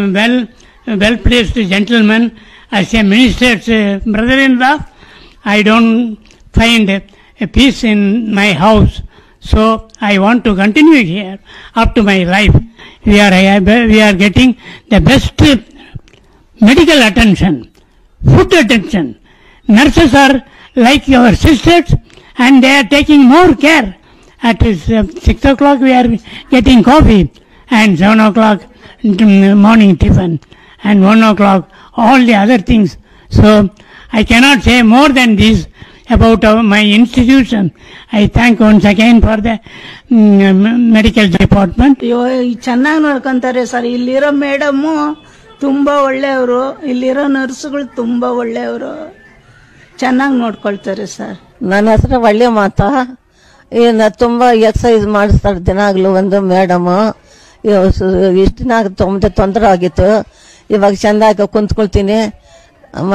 well, well placed gentleman, as a minister's uh, brother in law, I don't find a peace in my house. So I want to continue here up to my life. We are, we are getting the best medical attention, food attention. Nurses are like your sisters and they are taking more care. At uh, 6 o'clock we are getting coffee and 7 o'clock mm, morning tiffin and 1 o'clock all the other things. So I cannot say more than this about our, my institution. I thank once again for the mm, medical department. ಅಯ್ಯೋ ಚೆನ್ನಾಗಿ ನೋಡ್ಕೊಂತಾರೆ sir ಇಲ್ಲಿರೋ madam ತುಂಬಾ ಒಳ್ಳೆಯವರು ಇಲ್ಲಿರೋ ನರ್ಸ್ಗಳು ತುಂಬಾ ಒಳ್ಳೆಯವರು ಚೆನ್ನಾಗಿ ನೋಡ್ಕೊಳ್ತಾರೆ ಸರ್ ನನ್ನ ಹೆಸರು ಒಳ್ಳೆ ಮಾತಾ ಇನ್ನು ತುಂಬ ಎಕ್ಸಸೈಸ್ ಮಾಡಿಸ್ತಾರೆ ದಿನಾಗ್ಲೂ ಒಂದು ಮೇಡಮ್ ಇಷ್ಟು ದಿನ ತುಂಬ ತೊಂದರೆ ಆಗಿತ್ತು ಇವಾಗ ಚೆಂದಾಗಿ ಕುಂತ್ಕೊಳ್ತೀನಿ ಅಮ್ಮ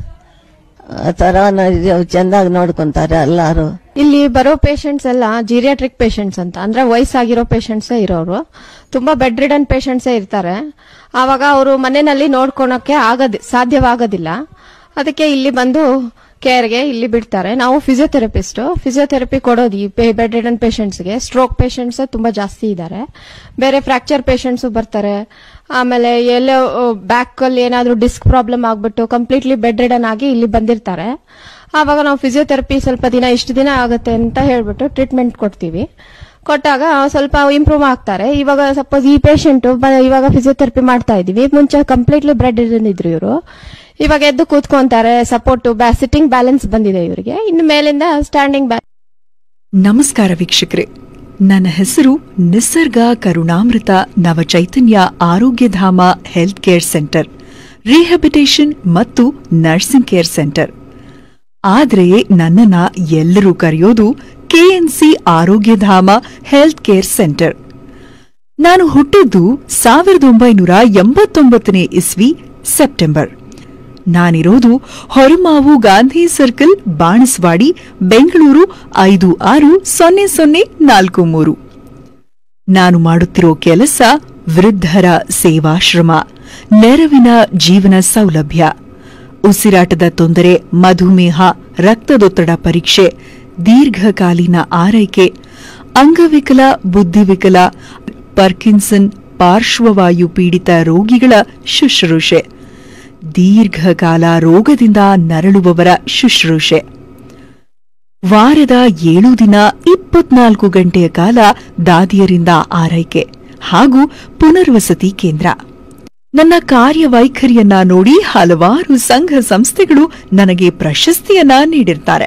ಆ ಥರ ಚೆಂದಾಗಿ ನೋಡ್ಕೊಂತಾರೆ ಎಲ್ಲಾರು ಇಲ್ಲಿ ಬರೋ ಪೇಷಂಟ್ಸ್ ಎಲ್ಲ ಜೀರಿಯಾಟ್ರಿಕ್ ಪೇಷಂಟ್ಸ್ ಅಂತ ಅಂದ್ರೆ ವಯಸ್ಸಾಗಿರೋ ಪೇಷಂಟ್ಸೇ ಇರೋರು ತುಂಬಾ ಬೆಡ್ ರಿಡನ್ ಪೇಷಂಟ್ಸೇ ಇರ್ತಾರೆ ಆವಾಗ ಅವರು ಮನೆಯಲ್ಲಿ ನೋಡ್ಕೊಳಕ್ಕೆ ಆಗದ್ ಸಾಧ್ಯವಾಗೋದಿಲ್ಲ ಅದಕ್ಕೆ ಇಲ್ಲಿ ಬಂದು ಕೇರ್ಗೆ ಇಲ್ಲಿ ಬಿಡ್ತಾರೆ ನಾವು ಫಿಸಿಯೋಥೆರಪಿಸ್ಟ್ ಫಿಸಿಯೋಥೆರಪಿ ಕೊಡೋದು ಈ ಬೆಡ್ ರಿಡನ್ ಪೇಷಂಟ್ಸ್ಗೆ ಸ್ಟ್ರೋಕ್ ಪೇಷಂಟ್ಸ್ ತುಂಬಾ ಜಾಸ್ತಿ ಇದ್ದಾರೆ ಬೇರೆ ಫ್ರಾಕ್ಚರ್ ಪೇಷಂಟ್ಸ್ ಬರ್ತಾರೆ ಆಮೇಲೆ ಎಲ್ಲೋ ಬ್ಯಾಕ್ ಅಲ್ಲಿ ಏನಾದ್ರೂ ಡಿಸ್ಕ್ ಪ್ರಾಬ್ಲಮ್ ಆಗ್ಬಿಟ್ಟು ಕಂಪ್ಲೀಟ್ಲಿ ಬೆಡ್ ರಿಡನ್ ಆಗಿ ಇಲ್ಲಿ ಬಂದಿರ್ತಾರೆ ಆವಾಗ ನಾವು ಫಿಸಿಯೋಥೆರಪಿ ಸ್ವಲ್ಪ ದಿನ ಇಷ್ಟು ದಿನ ಆಗುತ್ತೆ ಅಂತ ಹೇಳ್ಬಿಟ್ಟು ಟ್ರೀಟ್ಮೆಂಟ್ ಕೊಡ್ತೀವಿ ಕೊಟ್ಟಾಗ ಸ್ವಲ್ಪ ಇಂಪ್ರೂವ್ ಆಗ್ತಾರೆ ಇವಾಗ ಸಪೋಸ್ ಈ ಪೇಷಂಟ್ ಇವಾಗ ಫಿಸಿಯೋಥೆರಪಿ ಮಾಡ್ತಾ ಇದೀವಿ ಮುಂಚೆ ಕಂಪ್ಲೀಟ್ಲಿ ಬ್ರೆಡ್ ಇದ್ರು ಇವರು ಇವಾಗ ಎದ್ದು ಕೂತ್ಕೊಂತಾರೆ ಸಪೋರ್ಟ್ ಸಿಟ್ಟಿಂಗ್ ಬ್ಯಾಲೆನ್ಸ್ ಬಂದಿದೆ ಇವರಿಗೆ ಇನ್ನು ಮೇಲಿಂದ ಸ್ಟ್ಯಾಂಡಿಂಗ್ ಬ್ಯಾಲೆನ್ಸ್ ನಮಸ್ಕಾರ ವೀಕ್ಷಕರೇ ನನ್ನ ಹೆಸರು ನಿಸರ್ಗ Karunamrita Navachaitanya Arogyadhama health care centre rehabilitation ಮತ್ತು ನರ್ಸಿಂಗ್ ಕೇರ್ ಸೆಂಟರ್ ಆದ್ರೆ ನನ್ನನ್ನ ಎಲ್ಲರೂ ಕರೆಯೋದು ಕೆಎನ್ಸಿ ಆರೋಗ್ಯಧಾಮ ಹೆಲ್ತ್ ಕೇರ್ ಸೆಂಟರ್ ನಾನು ಹುಟ್ಟಿದ್ದು ಸಾವಿರದ ಒಂಬೈನೂರ ಎಂಬತ್ತೊಂಬತ್ತನೇ ಇಸ್ವಿ ಸೆಪ್ಟೆಂಬರ್ ನಾನಿರೋದು ಹೊರಮಾವು ಗಾಂಧಿ ಸರ್ಕಲ್ ಬಾಣಸ್ವಾಡಿ ಬೆಂಗಳೂರು ಐದು ಆರು ಸೊನ್ನೆ ಸೊನ್ನೆ ನಾಲ್ಕು ಮೂರು ನಾನು ಮಾಡುತ್ತಿರೋ ಕೆಲಸ ವೃದ್ಧರ ಸೇವಾಶ್ರಮ ನೆರವಿನ ಜೀವನ ಸೌಲಭ್ಯ ಉಸಿರಾಟದ ತೊಂದರೆ ಮಧುಮೇಹ ರಕ್ತದೊತ್ತಡ ಪರೀಕ್ಷೆ ದೀರ್ಘಕಾಲೀನ ಆರೈಕೆ ಅಂಗವಿಕಲ ಬುದ್ಧಿವಿಕಲ ಪರ್ಕಿನ್ಸನ್ ಪಾರ್ಶ್ವವಾಯು ಪೀಡಿತ ರೋಗಿಗಳ ಶುಶ್ರೂಷೆ ದೀರ್ಘಕಾಲ ರೋಗದಿಂದ ನರಳುವವರ ಶುಶ್ರೂಷೆ ವಾರದ ಏಳು ದಿನ ಇಪ್ಪತ್ನಾಲ್ಕು ಗಂಟೆಯ ಕಾಲ ದಾದಿಯರಿಂದ ಆರೈಕೆ ಹಾಗೂ ಪುನರ್ವಸತಿ ಕೇಂದ್ರ ನನ್ನ ಕಾರ್ಯವೈಖರಿಯನ್ನ ನೋಡಿ ಹಲವಾರು ಸಂಘ ಸಂಸ್ಥೆಗಳು ನನಗೆ ಪ್ರಶಸ್ತಿಯನ್ನ ನೀಡಿರ್ತಾರೆ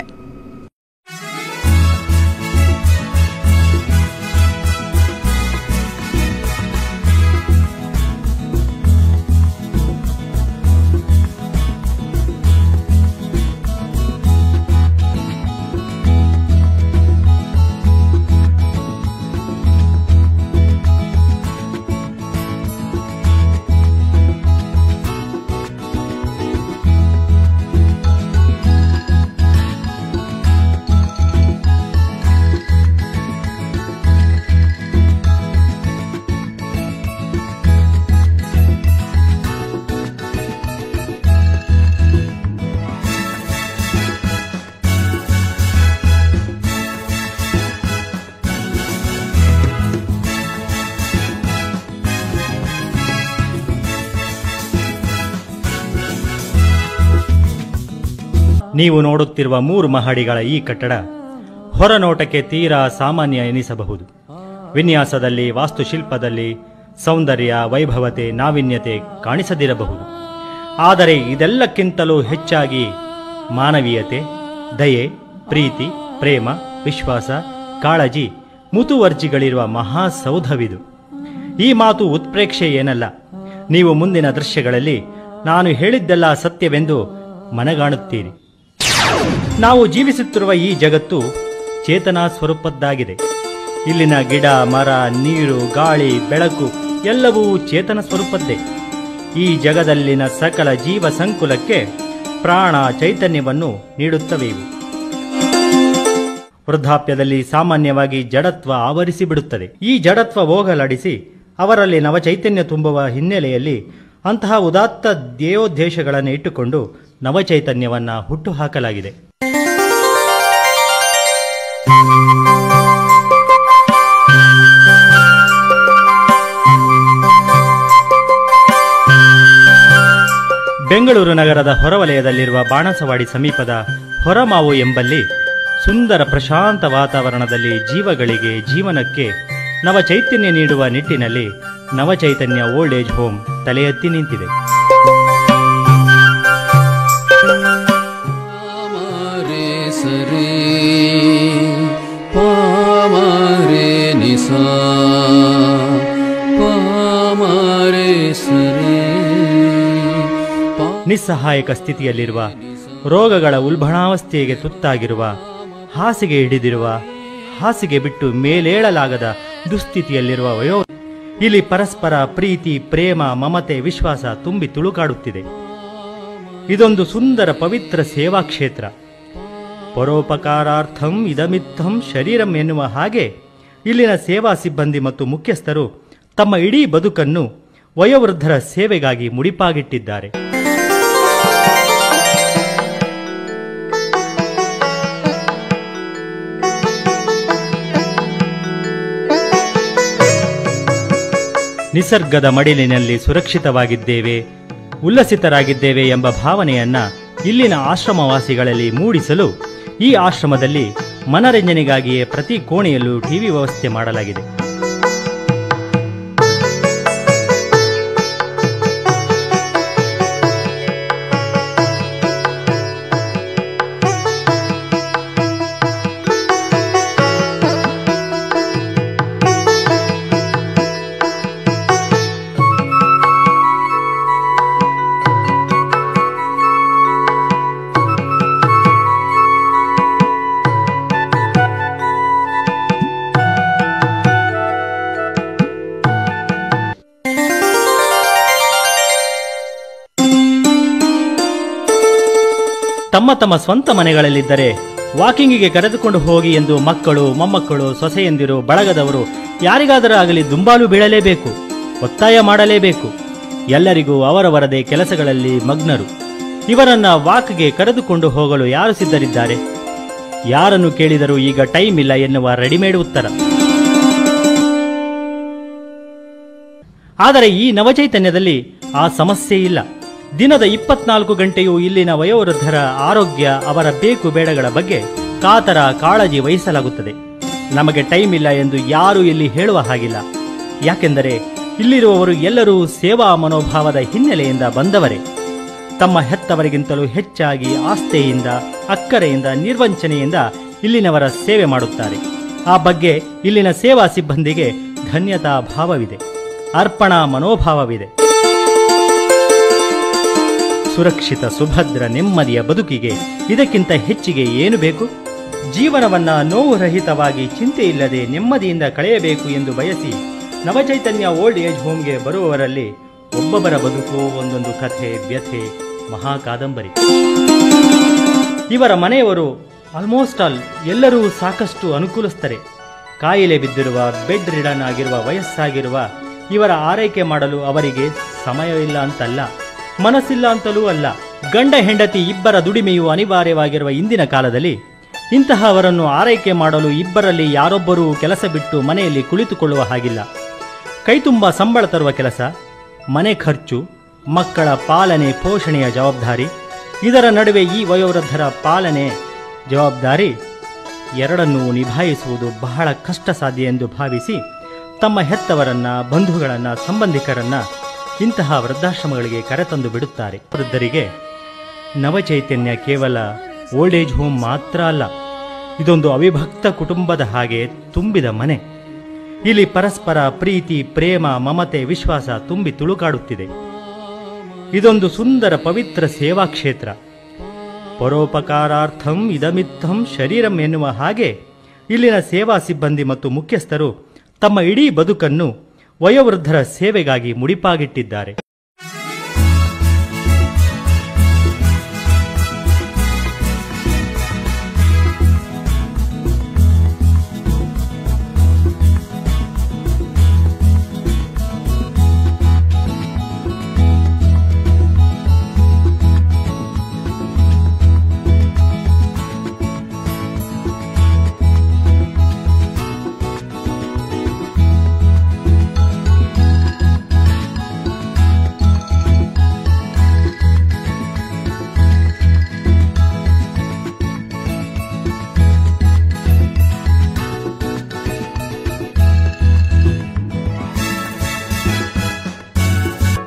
ನೀವು ನೋಡುತ್ತಿರುವ ಮೂರು ಮಹಡಿಗಳ ಈ ಕಟ್ಟಡ ಹೊರನೋಟಕ್ಕೆ ತೀರಾ ಸಾಮಾನ್ಯ ಎನಿಸಬಹುದು ವಿನ್ಯಾಸದಲ್ಲಿ ವಾಸ್ತುಶಿಲ್ಪದಲ್ಲಿ ಸೌಂದರ್ಯ ವೈಭವತೆ ನಾವಿನ್ಯತೆ ಕಾಣಿಸದಿರಬಹುದು ಆದರೆ ಇದೆಲ್ಲಕ್ಕಿಂತಲೂ ಹೆಚ್ಚಾಗಿ ಮಾನವೀಯತೆ ದಯೆ ಪ್ರೀತಿ ಪ್ರೇಮ ವಿಶ್ವಾಸ ಕಾಳಜಿ ಮುತುವರ್ಜಿಗಳಿರುವ ಮಹಾಸೌಧವಿದು ಈ ಮಾತು ಉತ್ಪ್ರೇಕ್ಷೆ ಏನಲ್ಲ ನೀವು ಮುಂದಿನ ದೃಶ್ಯಗಳಲ್ಲಿ ನಾನು ಹೇಳಿದ್ದೆಲ್ಲ ಸತ್ಯವೆಂದು ಮನಗಾಣುತ್ತೀರಿ ನಾವು ಜೀವಿಸುತ್ತಿರುವ ಈ ಜಗತ್ತು ಚೇತನ ಸ್ವರೂಪದ್ದಾಗಿದೆ ಇಲ್ಲಿನ ಗಿಡ ಮರ ನೀರು ಗಾಳಿ ಬೆಳಕು ಎಲ್ಲವೂ ಚೇತನ ಸ್ವರೂಪದ್ದೇ ಈ ಜಗದಲ್ಲಿನ ಸಕಲ ಜೀವ ಸಂಕುಲಕ್ಕೆ ಪ್ರಾಣ ಚೈತನ್ಯವನ್ನು ನೀಡುತ್ತವೆ ಇವು ವೃದ್ಧಾಪ್ಯದಲ್ಲಿ ಸಾಮಾನ್ಯವಾಗಿ ಜಡತ್ವ ಆವರಿಸಿ ಬಿಡುತ್ತದೆ ಈ ಜಡತ್ವ ಹೋಗಲಾಡಿಸಿ ಅವರಲ್ಲಿ ನವಚೈತನ್ಯ ತುಂಬುವ ಹಿನ್ನೆಲೆಯಲ್ಲಿ ಅಂತಹ ಉದಾತ್ತ ಧ್ಯೇಯೋದ್ದೇಶಗಳನ್ನು ಇಟ್ಟುಕೊಂಡು ನವಚೈತನ್ಯವನ್ನ ಹುಟ್ಟುಹಾಕಲಾಗಿದೆ ಬೆಂಗಳೂರು ನಗರದ ಹೊರವಲಯದಲ್ಲಿರುವ ಬಾಣಸವಾಡಿ ಸಮೀಪದ ಹೊರಮಾವು ಎಂಬಲ್ಲಿ ಸುಂದರ ಪ್ರಶಾಂತ ವಾತಾವರಣದಲ್ಲಿ ಜೀವಗಳಿಗೆ ಜೀವನಕ್ಕೆ ನವಚೈತನ್ಯ ನೀಡುವ ನಿಟ್ಟಿನಲ್ಲಿ ನವಚೈತನ್ಯ ಓಲ್ಡ್ ಏಜ್ ಹೋಮ್ ತಲೆ ಎತ್ತಿ ನಿಂತಿದೆ ಪಾಮರೆ ಸರೆ ಪಾಮರೆ ನಿಸಾ ಪಾಮರೆ ಸರೆ ಪಾ ನಿಸ್ಸಹಾಯಕ ಸ್ಥಿತಿಯಲ್ಲಿರುವ ರೋಗಗಳ ಉಲ್ಬಣಾವಸ್ಥೆಗೆ ತುತ್ತಾಗಿರುವ ಹಾಸಿಗೆ ಹಿಡಿದಿರುವ ಹಾಸಿಗೆ ಬಿಟ್ಟು ಮೇಲೇಳಲಾಗದ ದುಸ್ಥಿತಿಯಲ್ಲಿರುವ ವಯೋ ಇಲ್ಲಿ ಪರಸ್ಪರ ಪ್ರೀತಿ ಪ್ರೇಮ ಮಮತೆ ವಿಶ್ವಾಸ ತುಂಬಿ ತುಳುಕಾಡುತ್ತಿದೆ ಇದೊಂದು ಸುಂದರ ಪವಿತ್ರ ಸೇವಾ ಕ್ಷೇತ್ರ ಪರೋಪಕಾರಾರ್ಥಂ ಇದಮಿತ್ತಂ ಶರೀರಂ ಎನ್ನುವ ಹಾಗೆ ಇಲ್ಲಿನ ಸೇವಾ ಸಿಬ್ಬಂದಿ ಮತ್ತು ಮುಖ್ಯಸ್ಥರು ತಮ್ಮ ಇಡೀ ಬದುಕನ್ನು ವಯೋವೃದ್ಧರ ಸೇವೆಗಾಗಿ ಮುಡಿಪಾಗಿಟ್ಟಿದ್ದಾರೆ ನಿಸರ್ಗದ ಮಡಿಲಿನಲ್ಲಿ ಸುರಕ್ಷಿತವಾಗಿದ್ದೇವೆ ಉಲ್ಲಸಿತರಾಗಿದ್ದೇವೆ ಎಂಬ ಭಾವನೆಯನ್ನ ಇಲ್ಲಿನ ಆಶ್ರಮವಾಸಿಗಳಲ್ಲಿ ಮೂಡಿಸಲು ಈ ಆಶ್ರಮದಲ್ಲಿ ಮನರಂಜನೆಗಾಗಿಯೇ ಪ್ರತಿ ಕೋಣೆಯಲ್ಲೂ ಟಿವಿ ವ್ಯವಸ್ಥೆ ಮಾಡಲಾಗಿದೆ ತಮ್ಮ ತಮ್ಮ ಸ್ವಂತ ಮನೆಗಳಲ್ಲಿದ್ದರೆ ವಾಕಿಂಗಿಗೆ ಕರೆದುಕೊಂಡು ಹೋಗಿ ಎಂದು ಮಕ್ಕಳು ಮೊಮ್ಮಕ್ಕಳು ಸೊಸೆಯಂದಿರು ಬಳಗದವರು ಯಾರಿಗಾದರೂ ಆಗಲಿ ದುಂಬಾಲು ಬೀಳಲೇಬೇಕು ಒತ್ತಾಯ ಮಾಡಲೇಬೇಕು ಎಲ್ಲರಿಗೂ ಅವರವರದೇ ಕೆಲಸಗಳಲ್ಲಿ ಮಗ್ನರು ಇವರನ್ನ ವಾಕ್ಗೆ ಕರೆದುಕೊಂಡು ಹೋಗಲು ಯಾರು ಸಿದ್ಧರಿದ್ದಾರೆ ಯಾರನ್ನು ಕೇಳಿದರೂ ಈಗ ಟೈಮ್ ಇಲ್ಲ ಎನ್ನುವ ರೆಡಿಮೇಡ್ ಉತ್ತರ ಆದರೆ ಈ ನವಚೈತನ್ಯದಲ್ಲಿ ಆ ಸಮಸ್ಯೆ ಇಲ್ಲ ದಿನದ ಇಪ್ಪತ್ನಾಲ್ಕು ಗಂಟೆಯೂ ಇಲ್ಲಿನ ವಯೋವೃದ್ಧರ ಆರೋಗ್ಯ ಅವರ ಬೇಕು ಬೇಡಗಳ ಬಗ್ಗೆ ಕಾತರ ಕಾಳಜಿ ವಹಿಸಲಾಗುತ್ತದೆ ನಮಗೆ ಟೈಮ್ ಇಲ್ಲ ಎಂದು ಯಾರೂ ಇಲ್ಲಿ ಹೇಳುವ ಹಾಗಿಲ್ಲ ಯಾಕೆಂದರೆ ಇಲ್ಲಿರುವವರು ಎಲ್ಲರೂ ಸೇವಾ ಮನೋಭಾವದ ಹಿನ್ನೆಲೆಯಿಂದ ಬಂದವರೇ ತಮ್ಮ ಹೆತ್ತವರಿಗಿಂತಲೂ ಹೆಚ್ಚಾಗಿ ಆಸ್ಥೆಯಿಂದ ಅಕ್ಕರೆಯಿಂದ ನಿರ್ವಂಚನೆಯಿಂದ ಇಲ್ಲಿನವರ ಸೇವೆ ಮಾಡುತ್ತಾರೆ ಆ ಬಗ್ಗೆ ಇಲ್ಲಿನ ಸೇವಾ ಸಿಬ್ಬಂದಿಗೆ ಧನ್ಯತಾ ಭಾವವಿದೆ ಅರ್ಪಣಾ ಮನೋಭಾವವಿದೆ ಸುರಕ್ಷಿತ ಸುಭದ್ರ ನೆಮ್ಮದಿಯ ಬದುಕಿಗೆ ಇದಕ್ಕಿಂತ ಹೆಚ್ಚಿಗೆ ಏನು ಬೇಕು ಜೀವನವನ್ನ ನೋವು ರಹಿತವಾಗಿ ಚಿಂತೆ ಇಲ್ಲದೆ ನೆಮ್ಮದಿಯಿಂದ ಕಳೆಯಬೇಕು ಎಂದು ಬಯಸಿ ನವಚೈತನ್ಯ ಓಲ್ಡ್ ಏಜ್ ಹೋಮ್ಗೆ ಬರುವವರಲ್ಲಿ ಒಬ್ಬೊಬ್ಬರ ಬದುಕು ಒಂದೊಂದು ಕಥೆ ವ್ಯಥೆ ಮಹಾ ಕಾದಂಬರಿ ಇವರ ಮನೆಯವರು ಆಲ್ಮೋಸ್ಟ್ ಆಲ್ ಎಲ್ಲರೂ ಸಾಕಷ್ಟು ಅನುಕೂಲಸ್ಥರೆ ಕಾಯಿಲೆ ಬಿದ್ದಿರುವ ಬೆಡ್ ರಿಡನ್ ಆಗಿರುವ ವಯಸ್ಸಾಗಿರುವ ಇವರ ಆರೈಕೆ ಮಾಡಲು ಅವರಿಗೆ ಸಮಯವಿಲ್ಲ ಅಂತಲ್ಲ ಮನಸ್ಸಿಲ್ಲ ಅಂತಲೂ ಅಲ್ಲ ಗಂಡ ಹೆಂಡತಿ ಇಬ್ಬರ ದುಡಿಮೆಯು ಅನಿವಾರ್ಯವಾಗಿರುವ ಇಂದಿನ ಕಾಲದಲ್ಲಿ ಇಂತಹವರನ್ನು ಆರೈಕೆ ಮಾಡಲು ಇಬ್ಬರಲ್ಲಿ ಯಾರೊಬ್ಬರೂ ಕೆಲಸ ಬಿಟ್ಟು ಮನೆಯಲ್ಲಿ ಕುಳಿತುಕೊಳ್ಳುವ ಹಾಗಿಲ್ಲ ಕೈತುಂಬ ಸಂಬಳ ತರುವ ಕೆಲಸ ಮನೆ ಖರ್ಚು ಮಕ್ಕಳ ಪಾಲನೆ ಪೋಷಣೆಯ ಜವಾಬ್ದಾರಿ ಇದರ ನಡುವೆ ಈ ವಯೋವೃದ್ಧರ ಪಾಲನೆ ಜವಾಬ್ದಾರಿ ಎರಡನ್ನೂ ನಿಭಾಯಿಸುವುದು ಬಹಳ ಕಷ್ಟ ಸಾಧ್ಯ ಎಂದು ಭಾವಿಸಿ ತಮ್ಮ ಹೆತ್ತವರನ್ನ ಬಂಧುಗಳನ್ನ ಸಂಬಂಧಿಕರನ್ನ ಇಂತಹ ವೃದ್ಧಾಶ್ರಮಗಳಿಗೆ ಕರೆತಂದು ಬಿಡುತ್ತಾರೆ ವೃದ್ಧರಿಗೆ ನವಚೈತನ್ಯ ಕೇವಲ ಓಲ್ಡ್ ಏಜ್ ಹೋಮ್ ಮಾತ್ರ ಅಲ್ಲ ಇದೊಂದು ಅವಿಭಕ್ತ ಕುಟುಂಬದ ಹಾಗೆ ತುಂಬಿದ ಮನೆ ಇಲ್ಲಿ ಪರಸ್ಪರ ಪ್ರೀತಿ ಪ್ರೇಮ ಮಮತೆ ವಿಶ್ವಾಸ ತುಂಬಿ ತುಳುಕಾಡುತ್ತಿದೆ ಇದೊಂದು ಸುಂದರ ಪವಿತ್ರ ಸೇವಾ ಕ್ಷೇತ್ರ ಪರೋಪಕಾರಾರ್ಥಂ ಇದಮಿತ್ತಂ ಶರೀರಂ ಎನ್ನುವ ಹಾಗೆ ಇಲ್ಲಿನ ಸೇವಾ ಸಿಬ್ಬಂದಿ ಮತ್ತು ಮುಖ್ಯಸ್ಥರು ತಮ್ಮ ಇಡೀ ಬದುಕನ್ನು ವಯೋವೃದ್ಧರ ಸೇವೆಗಾಗಿ ಮುಡಿಪಾಗಿಟ್ಟಿದ್ದಾರೆ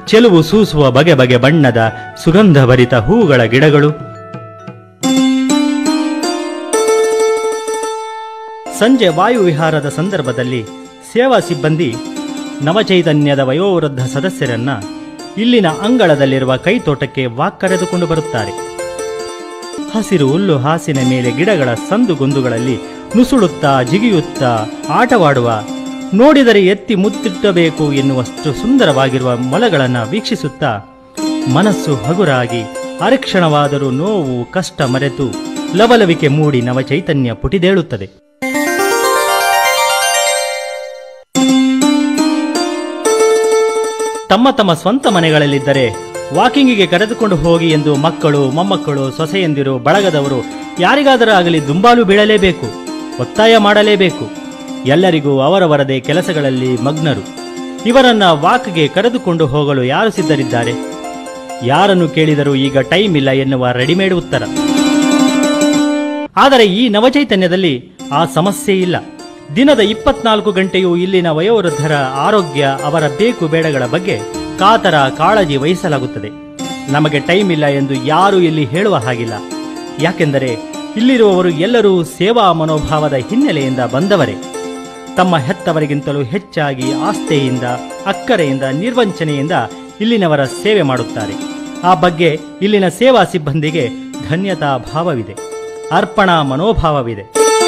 ಚೆಲುವು ಸೂಸುವ ಬಗೆ ಬಗೆ ಬಣ್ಣದ ಸುಗಂಧಭರಿತ ಹೂಗಳ ಗಿಡಗಳು ಸಂಜೆ ವಾಯುವಿಹಾರದ ಸಂದರ್ಭದಲ್ಲಿ ಸೇವಾ ಸಿಬ್ಬಂದಿ ನವಚೈತನ್ಯದ ವಯೋವೃದ್ಧ ಸದಸ್ಯರನ್ನ ಇಲ್ಲಿನ ಅಂಗಳದಲ್ಲಿರುವ ಕೈತೋಟಕ್ಕೆ ವಾಕ್ ಕರೆದುಕೊಂಡು ಬರುತ್ತಾರೆ ಹಸಿರು ಹುಲ್ಲು ಹಾಸಿನ ಮೇಲೆ ಗಿಡಗಳ ಸಂದುಗೊಂದುಗಳಲ್ಲಿ ನುಸುಳುತ್ತಾ ಜಿಗಿಯುತ್ತಾ ಆಟವಾಡುವ ನೋಡಿದರೆ ಎತ್ತಿ ಮುತ್ತಿಟ್ಟಬೇಕು ಎನ್ನುವಷ್ಟು ಸುಂದರವಾಗಿರುವ ಮೊಲಗಳನ್ನು ವೀಕ್ಷಿಸುತ್ತಾ ಮನಸ್ಸು ಹಗುರಾಗಿ ಅರಕ್ಷಣವಾದರೂ ನೋವು ಕಷ್ಟ ಮರೆತು ಲವಲವಿಕೆ ಮೂಡಿ ನವಚೈತನ್ಯ ಪುಟಿದೇಳುತ್ತದೆ ತಮ್ಮ ತಮ್ಮ ಸ್ವಂತ ಮನೆಗಳಲ್ಲಿದ್ದರೆ ವಾಕಿಂಗಿಗೆ ಕರೆದುಕೊಂಡು ಹೋಗಿ ಎಂದು ಮಕ್ಕಳು ಮೊಮ್ಮಕ್ಕಳು ಸೊಸೆಯಂದಿರು ಬಳಗದವರು ಯಾರಿಗಾದರೂ ಆಗಲಿ ದುಂಬಾಲು ಬೀಳಲೇಬೇಕು ಒತ್ತಾಯ ಮಾಡಲೇಬೇಕು ಎಲ್ಲರಿಗೂ ಅವರವರದೇ ಕೆಲಸಗಳಲ್ಲಿ ಮಗ್ನರು ಇವರನ್ನ ವಾಕ್ಗೆ ಕರೆದುಕೊಂಡು ಹೋಗಲು ಯಾರು ಸಿದ್ಧರಿದ್ದಾರೆ ಯಾರನ್ನು ಕೇಳಿದರೂ ಈಗ ಟೈಮ್ ಇಲ್ಲ ಎನ್ನುವ ರೆಡಿಮೇಡ್ ಉತ್ತರ ಆದರೆ ಈ ನವಚೈತನ್ಯದಲ್ಲಿ ಆ ಸಮಸ್ಯೆ ಇಲ್ಲ ದಿನದ ಇಪ್ಪತ್ನಾಲ್ಕು ಗಂಟೆಯೂ ಇಲ್ಲಿನ ವಯೋವೃದ್ಧರ ಆರೋಗ್ಯ ಅವರ ಬೇಕು ಬೇಡಗಳ ಬಗ್ಗೆ ಕಾತರ ಕಾಳಜಿ ವಹಿಸಲಾಗುತ್ತದೆ ನಮಗೆ ಟೈಮ್ ಇಲ್ಲ ಎಂದು ಯಾರೂ ಇಲ್ಲಿ ಹೇಳುವ ಹಾಗಿಲ್ಲ ಯಾಕೆಂದರೆ ಇಲ್ಲಿರುವವರು ಎಲ್ಲರೂ ಸೇವಾ ಮನೋಭಾವದ ಹಿನ್ನೆಲೆಯಿಂದ ಬಂದವರೇ ತಮ್ಮ ಹೆತ್ತವರಿಗಿಂತಲೂ ಹೆಚ್ಚಾಗಿ ಆಸ್ಥೆಯಿಂದ ಅಕ್ಕರೆಯಿಂದ ನಿರ್ವಂಚನೆಯಿಂದ ಇಲ್ಲಿನವರ ಸೇವೆ ಮಾಡುತ್ತಾರೆ ಆ ಬಗ್ಗೆ ಇಲ್ಲಿನ ಸೇವಾ ಸಿಬ್ಬಂದಿಗೆ ಧನ್ಯತಾ ಭಾವವಿದೆ ಅರ್ಪಣಾ ಮನೋಭಾವವಿದೆ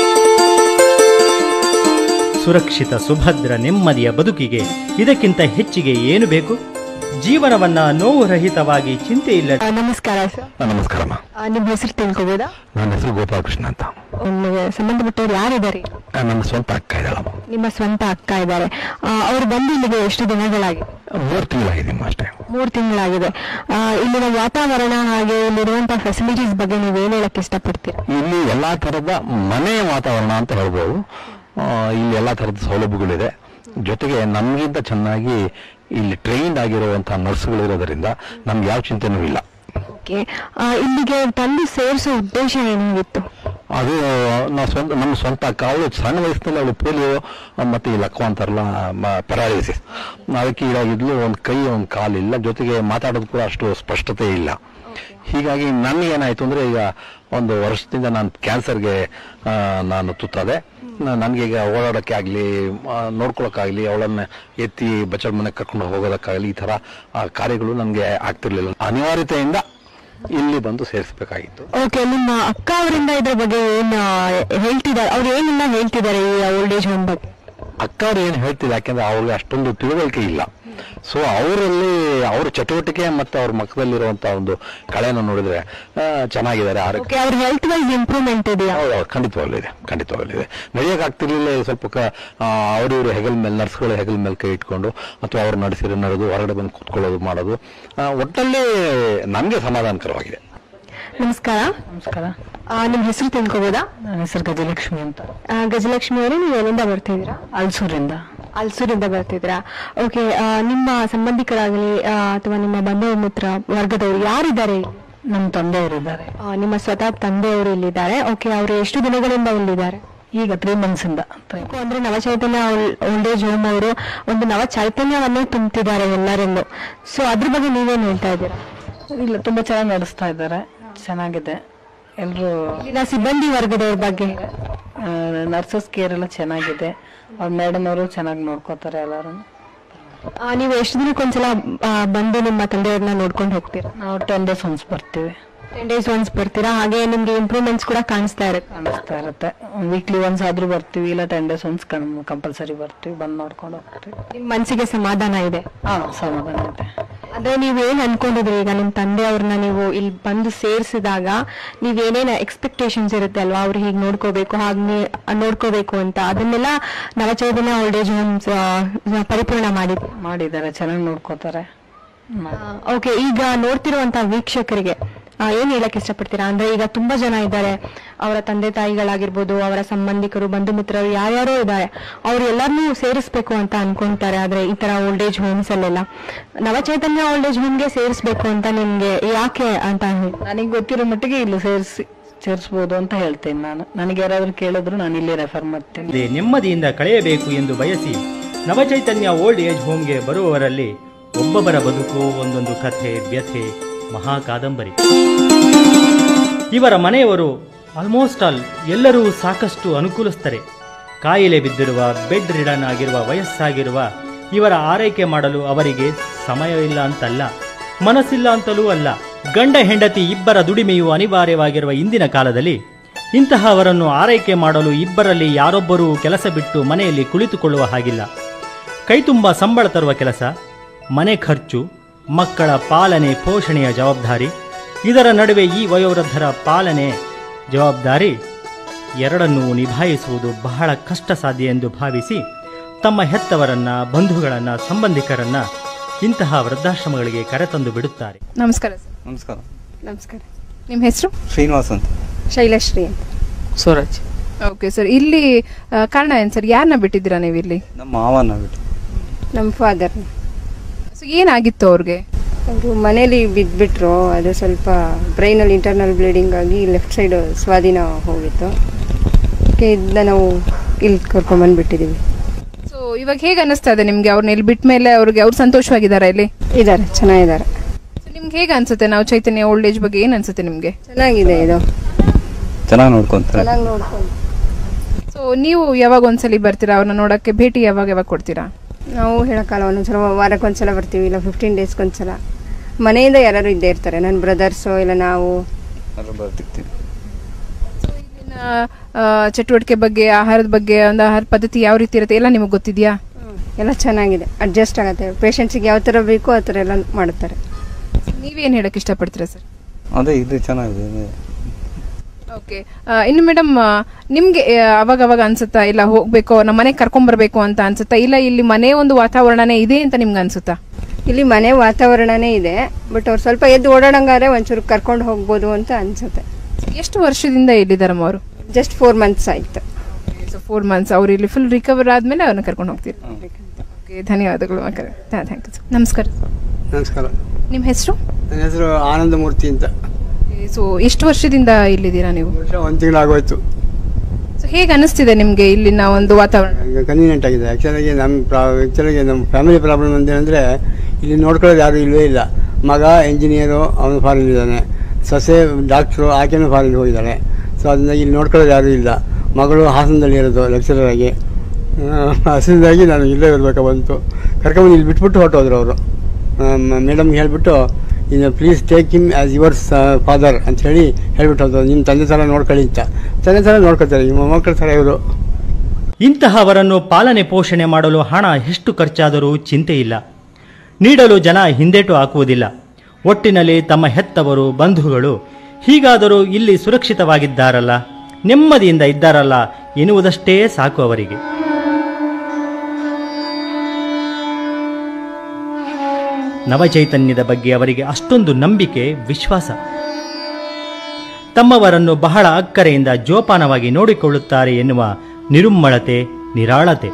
ಸುರಕ್ಷಿತ ಸುಭದ್ರ ನೆಮ್ಮದಿಯ ಬದುಕಿಗೆ ಇದಕ್ಕಿಂತ ಹೆಚ್ಚಿಗೆ ಏನು ಬೇಕು ಜೀವನವನ್ನ ನೋವು ರಹಿತವಾಗಿ ಚಿಂತೆ ಇಲ್ಲ ನಮಸ್ಕಾರ ಸರ್ ನಮಸ್ಕಾರಮ್ಮ ನಿಮ್ಮ ಹೆಸರು ತಿಳ್ಕೊಬೋದಾ ನನ್ನ ಹೆಸರು ಗೋಪಾಲಕೃಷ್ಣ ಅಂತ ನಿಮಗೆ ಸಂಬಂಧಪಟ್ಟವ್ರು ಯಾರಿದ್ದಾರೆ ಆ, ನನ್ನ ಸ್ವಂತ ಅಕ್ಕ ಇದ್ದಾಳಮ್ಮ ನಿಮ್ಮ ಸ್ವಂತ ಅಕ್ಕ ಇದ್ದಾರೆ ಅವರು ಬಂದು ಇಲ್ಲಿಗೆ ಎಷ್ಟು ದಿನಗಳಾಗಿದೆ ಮೂರು ತಿಂಗಳಾಗಿದ್ದೀಮ್ಮ ಅಷ್ಟೇ ಮೂರು ತಿಂಗಳಾಗಿದೆ ಆ, ಇಲ್ಲಿನ ವಾತಾವರಣ ಹಾಗೆ ಇಲ್ಲಿರುವಂತಹ ಫೆಸಿಲಿಟೀಸ್ ಬಗ್ಗೆ ನೀವು ಏನ್ ಹೇಳಕ್ ಇಷ್ಟಪಡ್ತೀರಾ ಇಲ್ಲಿ ಎಲ್ಲಾ ತರದ ಮನೆಯ ವಾತಾವರಣ ಅಂತ ಹೇಳ್ಬೋದು ಆ, ಇಲ್ಲಿ ಎಲ್ಲಾ ತರದ ಸೌಲಭ್ಯಗಳಿದೆ ಜೊತೆಗೆ ನಮಗಿಂತ ಚೆನ್ನಾಗಿ ಇಲ್ಲಿ ಟ್ರೈನ್ಡ್ ಆಗಿರುವಂತಹ ನರ್ಸ್ಗಳು ಇರೋದರಿಂದ ನಮ್ಗೆ ಯಾವ ಚಿಂತೆನೂ ಇಲ್ಲ ಓಕೆ ಇಲ್ಲಿಗೆ ತಂದು ಸೇರಿಸೋ ಉದ್ದೇಶ ಏನಾಗಿತ್ತು ಅದು ನಾವು ಸ್ವಂತ ನಮ್ಮ ಸ್ವಂತ ಅಕ್ಕ ಅವಳು ಸಣ್ಣ ವಯಸ್ಸಿನಲ್ಲಿ ಅವಳು ಪೋಲಿಯೋ ಮತ್ತೆ ಈ ಲಕ್ವ ಅಂತಾರಲ್ಲ ಪೆರಾಲಿಸಿಸ್ ಅದಕ್ಕೆ ಈಡಾಗಿದ್ಲು ಒಂದು ಕೈ ಒಂದು ಕಾಲಿಲ್ಲ ಜೊತೆಗೆ ಮಾತಾಡೋದು ಕೂಡ ಅಷ್ಟು ಸ್ಪಷ್ಟತೆ ಇಲ್ಲ ಹೀಗಾಗಿ ನನಗೆ ಏನಾಯ್ತು ಅಂದ್ರೆ ಈಗ ಒಂದು ವರ್ಷದಿಂದ ನಾನು ಕ್ಯಾನ್ಸರ್ಗೆ ನಾನು ತುತ್ತಾದೆ ನನಗೆ ಈಗ ಓಡಾಡೋಕ್ಕೆ ಆಗಲಿ ನೋಡ್ಕೊಳಕ್ಕಾಗಲಿ ಅವಳನ್ನ ಎತ್ತಿ ಬಚ್ಚಲ ಮನೆಗೆ ಕರ್ಕೊಂಡು ಹೋಗೋದಕ್ಕಾಗಲಿ ಈ ಥರ ಆ, ಕಾರ್ಯಗಳು ನನಗೆ ಆಗ್ತಿರ್ಲಿಲ್ಲ ಅನಿವಾರ್ಯತೆಯಿಂದ ಇಲ್ಲಿ ಬಂದು ಸೇರಿಸಬೇಕಾಗಿತ್ತು ಓಕೆ ನಿಮ್ಮ ಅಕ್ಕ ಅವರಿಂದ ಇದ್ರ ಬಗ್ಗೆ ಏನ್ ಆ, ಹೇಳ್ತಿದ್ದಾರೆ ಅವ್ರು ಏನೆಲ್ಲ ಹೇಳ್ತಿದ್ದಾರೆ ಈ ಓಲ್ಡ್ ಏಜ್ ಹೋಮ್ ಬಗ್ಗೆ ಅಕ್ಕ ಅವ್ರು ಏನು ಹೇಳ್ತಿಲ್ಲ ಯಾಕೆಂದ್ರೆ ಅವ್ರಿಗೆ ಅಷ್ಟೊಂದು ತಿಳುವಳಿಕೆ ಇಲ್ಲ ಸೊ ಅವರಲ್ಲಿ ಅವ್ರ ಚಟುವಟಿಕೆ ಮತ್ತೆ ಅವ್ರ ಮುಖದಲ್ಲಿರುವಂತ ಒಂದು ಕಳೆಯನ್ನು ನೋಡಿದ್ರೆ ಆ, ಚೆನ್ನಾಗಿದ್ದಾರೆ ಆರೋಗ್ಯ ಓಕೆ ಅವ್ರ ಹೆಲ್ತ್ ವೈಸ್ ಇಂಪ್ರೂವ್ಮೆಂಟ್ ಇದೆಯಾ ಹೌದು ಹೌದು, ಖಂಡಿತವಾಗ್ಲೂ ಇದೆ ಖಂಡಿತವಾಗ್ಲೂ ಇದೆ ನಡೆಯಕ್ ಆಗ್ತಿರ್ಲಿಲ್ಲ ಇದು ಸ್ವಲ್ಪ ಕ- ಆ, ಅವ್ರಿವ್ರು ಹೆಗಲ್ ಮೇಲೆ ನರ್ಸ್ಗಳು ಹೆಗಲ್ ಮೇಲೆ ಕೈ ಇಟ್ಕೊಂಡು ಅಥವಾ ಅವ್ರು ನಡೆಸಿರೋ ನಡೆದು ಹೊರಗಡೆ ಬಂದು ಕೂತ್ಕೊಳ್ಳೋದು ಮಾಡೋದು ಆ, ಒಟ್ಟಲ್ಲಿ ನನಗೆ ಸಮಾಧಾನಕರವಾಗಿದೆ ನಮಸ್ಕಾರ ನಮಸ್ಕಾರ ನಿಮ್ಮ ಹೆಸರು ತಿಳ್ಕೊಬೋದಾ ನನ್ನ ಹೆಸರು ಗಜಲಕ್ಷ್ಮಿ ಅಂತ ಆ, ಗಜಲಕ್ಷ್ಮಿ ಅವರೇ ನೀವು ಎಲ್ಲಿಂದ ಬರ್ತಿದ್ದೀರಾ ಅಲ್ಸೂರಿಂದ ಅಲ್ಸೂರಿಂದ ಬರ್ತಿದ್ದೀರಾ ಓಕೆ ನಿಮ್ಮ ಸಂಬಂಧಿಕರಾಗಲಿ ಆ, ಅಥವಾ ನಿಮ್ಮ ಬಂಧು ಮಿತ್ರ ವರ್ಗದವರು ಯಾರಿದ್ದಾರೆ ಇಲ್ಲಿ? ನಮ್ಮ ತಂದೆಯವರಿದ್ದಾರೆ ಆ, ನಿಮ್ಮ ಸ್ವತಃ ತಂದೆಯವರು ಇಲ್ಲಿದ್ದಾರೆ ಓಕೆ ಅವರು ಎಷ್ಟು ದಿನಗಳಿಂದ ಇಲ್ಲಿದ್ದಾರೆ ಈಗ ತ್ರೀ ಮಂತ್ಸ್ ಇಂದ three ಯಾಕೋ ಅಂದ್ರೆ ನವ ಚೈತನ್ಯ ಓಲ್ಡ್ ಏಜ್ ಹೋಮ್ ಅವರು ಒಂದು ನವ ಚೈತನ್ಯವನ್ನೇ ತುಂಬುತ್ತಿದ್ದಾರೆ ಎಲ್ಲರಲ್ಲೂ ಸೊ ಅದ್ರ ಬಗ್ಗೆ ನೀವೇನ್ ಹೇಳ್ತಾ ಇದ್ದೀರಾ months. ಇಲ್ಲ ತುಂಬಾ ಚೆನ್ನಾಗಿ ನಡೆಸ್ತಾ ಇದ್ದಾರೆ ಚೆನ್ನಾಗಿದೆ ಎಲ್ಲರೂ ಇಲ್ಲಿನ ಸಿಬ್ಬಂದಿ ವರ್ಗದವ್ರ ಬಗ್ಗೆ ನರ್ಸಸ್ ಕೇರ್ ಎಲ್ಲ ಚೆನ್ನಾಗಿದೆ ಅವ್ರ ಮೇಡಮ್ ಅವರು ಚೆನ್ನಾಗಿ ನೋಡ್ಕೋತಾರೆ ಎಲ್ಲರೂ ಆ, ನೀವು ಎಷ್ಟು ದಿನಕ್ಕೊಂದ್ಸಲ ಆ, ಬಂದು ನಿಮ್ಮ ತಂದೆಯವ್ರನ್ನ ನೋಡ್ಕೊಂಡು ಹೋಗ್ತೀರಾ ನಾವು ಟೆನ್ ಡೇಸ್ ಒನ್ಸ್ ಬರ್ತೀವಿ ಟೆನ್ ಡೇಸ್ ಒನ್ಸ್ ಬರ್ತೀರಾ ಹಾಗೆ ನಿಮ್ಗೆ ಇಂಪ್ರೂವ್ಮೆಂಟ್ಸ್ ಕೂಡ ಕಾಣಿಸ್ತಾ ಇರುತ್ತೆ ಕಾಣಿಸ್ತಾ ಇರುತ್ತೆ ವೀಕ್ಲಿ ಒನ್ಸ್ ಆದ್ರೂ ಬರ್ತೀವಿ ಇಲ್ಲ ಟೆನ್ ಡೇಸ್ ಒನ್ಸ್ ಕಂಪಲ್ಸರಿ ಬರ್ತೀವಿ ಬಂದು ನೋಡ್ಕೊಂಡು ಹೋಗ್ತೀವಿ ನಿಮ್ ಮನ್ಸಿಗೆ ಸಮಾಧಾನ ಇದೆ ಹಾ ಸಮಾಧಾನ ಇದೆ ಅದೇ ನೀವ್ ಏನ್ ಅನ್ಕೊಂಡಿದ್ರಿ ಈಗ ನಿಮ್ ತಂದೆ ಅವ್ರನ್ನ ನೀವು ಇಲ್ಲಿ ಬಂದು ಸೇರಿಸಿದಾಗ ನೀವ್ ಏನೇನ್ ಎಕ್ಸ್ಪೆಕ್ಟೇಷನ್ಸ್ ಇರುತ್ತೆ ಅಲ್ವಾ ಅವ್ರು ಹೀಗ್ ನೋಡ್ಕೋಬೇಕು ಹಾಗ್ ನೀ- ನೋಡ್ಕೋಬೇಕು ಅಂತ ಅದನ್ನೆಲ್ಲ ನವಚೈತನ್ಯ ಓಲ್ಡ್ ಏಜ್ ಹೋಮ್ಸ್ ಪರಿಪೂರ್ಣ ಮಾಡಿದ್ವಿ ಮಾಡಿದ್ದಾರೆ ಚೆನ್ನಾಗಿ ನೋಡ್ಕೋತಾರೆ ಓಕೆ ಈಗ ನೋಡ್ತಿರುವಂತ ವೀಕ್ಷಕರಿಗೆ ಆ, ಏನ್ ಹೇಳಕ್ ಇಷ್ಟಪಡ್ತೀರಾ ಅಂದ್ರೆ ಈಗ ತುಂಬಾ ಜನ ಇದ್ದಾರೆ ಅವರ ತಂದೆ ತಾಯಿಗಳಾಗಿರ್ಬೋದು ಅವರ ಸಂಬಂಧಿಕರು ಬಂಧು ಮಿತ್ರರು ಯಾರ್ಯಾರೋ ಇದ್ದಾರೆ ಅವ್ರು ಎಲ್ಲರನ್ನೂ ಸೇರಿಸ್ಬೇಕು ಅಂತ ಅನ್ಕೊಂತಾರೆ ಆದ್ರೆ ಈ ತರ ಓಲ್ಡ್ ಏಜ್ ಹೋಮ್ಸ್ ಅಲ್ಲೆಲ್ಲ ನವಚೈತನ್ಯ ಓಲ್ಡ್ ಏಜ್ ಹೋಮ್ಗೆ ಸೇರಿಸ್ಬೇಕು ಅಂತ ನಿಮ್ಗೆ ಯಾಕೆ ಅಂತ ಹೇಳಿ ನನಗೆ ಗೊತ್ತಿರೋ ಮಟ್ಟಿಗೆ ಇಲ್ಲಿ ಸೇರಿಸಿ ಸೇರಿಸ್ಬೋದು ಅಂತ ಹೇಳ್ತೇನೆ ನಾನು ನನಗೆ ಯಾರಾದ್ರೂ ಕೇಳಿದ್ರು ನಾನು ಇಲ್ಲಿ ರೆಫರ್ ಮಾಡ್ತೀನಿ ಅದೇ ನೆಮ್ಮದಿಯಿಂದ ಕಳೆಯಬೇಕು ಎಂದು ಬಯಸಿ ನವಚೈತನ್ಯ ಓಲ್ಡ್ ಏಜ್ ಹೋಮ್ಗೆ ಬರುವವರಲ್ಲಿ ಒಬ್ಬೊಬ್ಬರ ಬದುಕು ಒಂದೊಂದು ಕಥೆ ವ್ಯಥೆ ಮಹಾ ಕಾದಂಬರಿ ಇವರ ಮನೆಯವರು ಆಲ್ಮೋಸ್ಟ್ ಆಲ್ ಎಲ್ಲರೂ ಸಾಕಷ್ಟು ಅನುಕೂಲಿಸ್ತಾರೆ ಕಾಯಿಲೆ ಬಿದ್ದಿರುವ ಬೆಡ್ ರಿಡನ್ ಆಗಿರುವ ವಯಸ್ಸಾಗಿರುವ ಇವರ ಆರೈಕೆ ಮಾಡಲು ಅವರಿಗೆ ಸಮಯವಿಲ್ಲ ಅಂತಲ್ಲ ಮನಸ್ಸಿಲ್ಲ ಅಂತಲೂ ಅಲ್ಲ ಗಂಡ ಹೆಂಡತಿ ಇಬ್ಬರ ದುಡಿಮೆಯು ಅನಿವಾರ್ಯವಾಗಿರುವ ಇಂದಿನ ಕಾಲದಲ್ಲಿ ಇಂತಹವರನ್ನು ಆರೈಕೆ ಮಾಡಲು ಇಬ್ಬರಲ್ಲಿ ಯಾರೊಬ್ಬರೂ ಕೆಲಸ ಬಿಟ್ಟು ಮನೆಯಲ್ಲಿ ಕುಳಿತುಕೊಳ್ಳುವ ಹಾಗಿಲ್ಲ ಕೈತುಂಬ ಸಂಬಳ ತರುವ ಕೆಲಸ ಮನೆ ಖರ್ಚು ಮಕ್ಕಳ ಪಾಲನೆ ಪೋಷಣೆಯ ಜವಾಬ್ದಾರಿ ಇದರ ನಡುವೆ ಈ ವಯೋವೃದ್ಧರ ಪಾಲನೆ ಜವಾಬ್ದಾರಿ ಎರಡನ್ನೂ ನಿಭಾಯಿಸುವುದು ಬಹಳ ಕಷ್ಟ ಸಾಧ್ಯ ಎಂದು ಭಾವಿಸಿ ತಮ್ಮ ಹೆತ್ತವರನ್ನ ಬಂಧುಗಳನ್ನ ಸಂಬಂಧಿಕರನ್ನ ಇಂತಹ ವೃದ್ಧಾಶ್ರಮಗಳಿಗೆ ಕರೆತಂದು ಬಿಡುತ್ತಾರೆ ನಮಸ್ಕಾರ ಸರ್ ನಮಸ್ಕಾರ ನಮಸ್ಕಾರ ನಿಮ್ಮ ಹೆಸರು ಶ್ರೀನಿವಾಸ್ ಅಂತ ಶೈಲಶ್ರೀ ಅಂತ ಸ್ವರಾಜ್ ಓಕೆ ಸರ್ ಇಲ್ಲಿ ಆ, ಕಾರಣ ಏನು ಸರ್ ಯಾರನ್ನ ಬಿಟ್ಟಿದ್ದೀರಾ ನೀವು ಇಲ್ಲಿ ನಮ್ಮ ಮಾವನ ಬಿಟ್ಟು ನಮ್ಮ ಫಾದರ್ ಸೊ ಏನಾಗಿತ್ತು ಅವ್ರಿಗೆ ಅವರು ಮನೇಲಿ ಬಿದ್ದುಬಿಟ್ರು ಅದು ಸ್ವಲ್ಪ ಬ್ರೈನಲ್ಲಿ ಇಂಟರ್ನಲ್ ಬ್ಲೀಡಿಂಗ್ ಆಗಿ ಲೆಫ್ಟ್ ಸೈಡ್ ಸ್ವಾಧೀನ ಹೋಗಿತ್ತು ಅದಕ್ಕೆ ಇದನ್ನ ನಾವು ಇಲ್ಲಿ ಕರ್ಕೊಂಬಂದ್ಬಿಟ್ಟಿದ್ದೀವಿ ಸೊ ಇವಾಗ ಹೇಗೆ ಅನ್ನಿಸ್ತಾ ಇದೆ ನಿಮಗೆ ಅವ್ರನ್ನ ಇಲ್ಲಿ ಬಿಟ್ಟ ಮೇಲೆ ಅವ್ರಿಗೆ ಅವ್ರು ಸಂತೋಷವಾಗಿದ್ದಾರೆ ಇಲ್ಲಿ ಇದ್ದಾರೆ ಚೆನ್ನಾಗಿದ್ದಾರೆ ಸೊ ನಿಮ್ಗೆ ಹೇಗೆ ಅನ್ಸುತ್ತೆ ನಾವು ಚೈತನ್ಯ ಓಲ್ಡ್ ಏಜ್ ಬಗ್ಗೆ ಏನು ಅನ್ಸುತ್ತೆ ನಿಮಗೆ ಚೆನ್ನಾಗಿದೆ ಇದು ಚೆನ್ನಾಗಿ ನೋಡ್ಕೊಂತಾರೆ ಚೆನ್ನಾಗಿ ನೋಡ್ಕೊಂಡು ಸೊ ನೀವು ಯಾವಾಗ ಒಂದ್ಸಲಿ ಬರ್ತೀರಾ ಅವ್ರನ್ನ ನೋಡಕ್ಕೆ ಭೇಟಿ ಯಾವಾಗ ಯಾವಾಗ ಕೊಡ್ತೀರಾ ನಾವು ಹೇಳೋಕ್ಕಲ್ಲ ಒಂದೊಂದ್ಸಲ ವಾರಕ್ಕೊಂದ್ಸಲ ಬರ್ತೀವಿ ಇಲ್ಲ ಫಿಫ್ಟೀನ್ ಡೇಸ್ಗೊಂದ್ಸಲ ಮನೆಯಿಂದ ಯಾರು ಇದ್ದೇ ಇರ್ತಾರೆ ನನ್ನ ಬ್ರದರ್ಸು ಇಲ್ಲ ನಾವು ಬರ್ತಿರ್ತೀವಿ ಇಲ್ಲಿನ, ಆ, ಚಟುವಟಿಕೆ ಬಗ್ಗೆ ಆಹಾರದ ಬಗ್ಗೆ ಒಂದು ಆಹಾರ ಪದ್ಧತಿ ಯಾವ ರೀತಿ ಇರುತ್ತೆ ಎಲ್ಲ ನಿಮಗೆ ಗೊತ್ತಿದೆಯಾ ಎಲ್ಲ ಚೆನ್ನಾಗಿದೆ ಅಡ್ಜಸ್ಟ್ ಆಗುತ್ತೆ ಪೇಷಂಟ್ಸಿಗೆ ಯಾವ ಥರ ಬೇಕೋ ಆ ಥರ ಎಲ್ಲ ಮಾಡುತ್ತಾರೆ ನೀವೇನು ಹೇಳಕ್ಕೆ ಇಷ್ಟಪಡ್ತೀರಾ ಸರ್ ಅದೇ ಇದು ಚೆನ್ನಾಗಿದೆ ಇದೆ. ಓಕೆ ಇನ್ನು ಮೇಡಮ್ ನಿಮ್ಗೆ ಆ, ಅವಾಗ ಅವಾಗ ಅನ್ಸುತ್ತಾ ಇಲ್ಲ ಹೋಗ್ಬೇಕು ನಮ್ಮ ಮನೆಗೆ ಕರ್ಕೊಂಬರ್ಬೇಕು ಅಂತ ಅನ್ಸುತ್ತಾ ಇಲ್ಲ ಇಲ್ಲಿ ಮನೆ ಒಂದು ವಾತಾವರಣನೇ ಇದೆ ಅಂತ ನಿಮ್ಗೆ ಅನ್ಸುತ್ತಾ ಇಲ್ಲಿ ಮನೆ ವಾತಾವರಣನೇ ಇದೆ ಬಟ್ ಅವ್ರು ಸ್ವಲ್ಪ ಎದ್ದು ಓಡಾಡಂಗಾದ್ರೆ ಒಂಚೂರು ಕರ್ಕೊಂಡು ಹೋಗ್ಬೋದು ಅಂತ ಅನ್ಸುತ್ತೆ ಎಷ್ಟು ವರ್ಷದಿಂದ ಇಲ್ಲಿದ್ದಾರಮ್ಮ ಅವರು ಜಸ್ಟ್ ಫೋರ್ ಮಂತ್ಸ್ ಆಯ್ತು ಸೊ ಫೋರ್ ಮಂತ್ಸ್ ಅವ್ರು ಇಲ್ಲಿ ಫುಲ್ ರಿಕವರ್ ಆದ್ಮೇಲೆ ಅವ್ರನ್ನ ಕರ್ಕೊಂಡು ಹೋಗ್ತೀರಿ ಓಕೆ ಧನ್ಯವಾದಗಳು ಮಕ್ಕಳೇ ಥ್ಯಾಂಕ್ ಯು ನಮಸ್ಕಾರ ನಮಸ್ಕಾರ ನಿಮ್ಮ ಹೆಸರು ನನ್ನ ಹೆಸರು ಆನಂದಮೂರ್ತಿ ಅಂತ ಸೊ ಎಷ್ಟು ವರ್ಷದಿಂದ ಇಲ್ಲಿದ್ದೀರಾ ನೀವು ವರ್ಷ ಒಂದು ತಿಂಗಳಾಗೋಯ್ತು ಸೊ ಹೇಗೆ ಅನಿಸ್ತಿದೆ ನಿಮಗೆ ಇಲ್ಲಿನ ಒಂದು ವಾತಾವರಣ ಈಗ ಕನ್ವೀನಿಯಂಟ್ ಆಗಿದೆ ಆ್ಯಕ್ಚುಲಾಗಿ ನಮ್ಮ ಪ್ರಾ ಆ್ಯಕ್ಚುಲಾಗಿ ನಮ್ಮ ಫ್ಯಾಮಿಲಿ ಪ್ರಾಬ್ಲಮ್ ಅಂತೇನೆಂದರೆ ಇಲ್ಲಿ ನೋಡ್ಕೊಳ್ಳೋದು ಯಾರೂ ಇಲ್ಲವೇ ಇಲ್ಲ ಮಗ ಇಂಜಿನಿಯರು ಅವನು ಫಾರಿನ್ ಇದ್ದಾನೆ ಸೊಸೆ ಡಾಕ್ಟ್ರು ಆಕೆನೂ ಫಾರಿನ್ ಹೋಗಿದ್ದಾಳೆ ಸೊ ಅದರಿಂದ ಇಲ್ಲಿ ನೋಡ್ಕೊಳ್ಳೋದು ಯಾರೂ ಇಲ್ಲ ಮಗಳು ಹಾಸನದಲ್ಲಿ ಇರೋದು ಲೆಕ್ಚರರ್ ಆಗಿ ಹಸಿಂದಾಗಿ ನಾನು ಇಲ್ಲೇ ಇರಬೇಕು ಬಂತು ಕರ್ಕೊಂಬಂದು ಇಲ್ಲಿ ಬಿಟ್ಬಿಟ್ಟು ಹೊರಟೋದ್ರು ಅವರು ಮೇಡಮ್ಗೆ ಹೇಳಿಬಿಟ್ಟು ಇನ್ನು please take him as yours father ಅಂತ ಹೇಳಿ ಹೇಳ್ಬಿಟ್ಟು ಹೋದ್ರು ನಿಮ್ಮ ತಂದೆ ಥರ ನೋಡ್ಕೊಳ್ಳಿ ಅಂತ ತಂದೆ ಥರ ನೋಡ್ಕೊತಾರೆ ನಿಮ್ಮ ಮಕ್ಕಳ ಥರ ಇವರು ಇಂತಹವರನ್ನು ಪಾಲನೆ ಪೋಷಣೆ ಮಾಡಲು ಹಣ ಎಷ್ಟು ಖರ್ಚಾದರೂ ಚಿಂತೆ ಇಲ್ಲ ನೀಡಲು ಜನ ಹಿಂದೇಟು ಹಾಕುವುದಿಲ್ಲ ಒಟ್ಟಿನಲ್ಲಿ ತಮ್ಮ ಹೆತ್ತವರು ಬಂಧುಗಳು ಹೀಗಾದರೂ ಇಲ್ಲಿ ಸುರಕ್ಷಿತವಾಗಿದ್ದಾರಲ್ಲ ನೆಮ್ಮದಿಯಿಂದ ಇದ್ದಾರಲ್ಲ ಎನ್ನುವುದಷ್ಟೇ ಸಾಕು ಅವರಿಗೆ ನವಚೈತನ್ಯದ ಬಗ್ಗೆ ಅವರಿಗೆ ಅಷ್ಟೊಂದು ನಂಬಿಕೆ ವಿಶ್ವಾಸ ತಮ್ಮವರನ್ನು ಬಹಳ ಅಕ್ಕರೆಯಿಂದ ಜೋಪಾನವಾಗಿ ನೋಡಿಕೊಳ್ಳುತ್ತಾರೆ ಎನ್ನುವ ನಿರುಮ್ಮಳತೆ ನಿರಾಳತೆ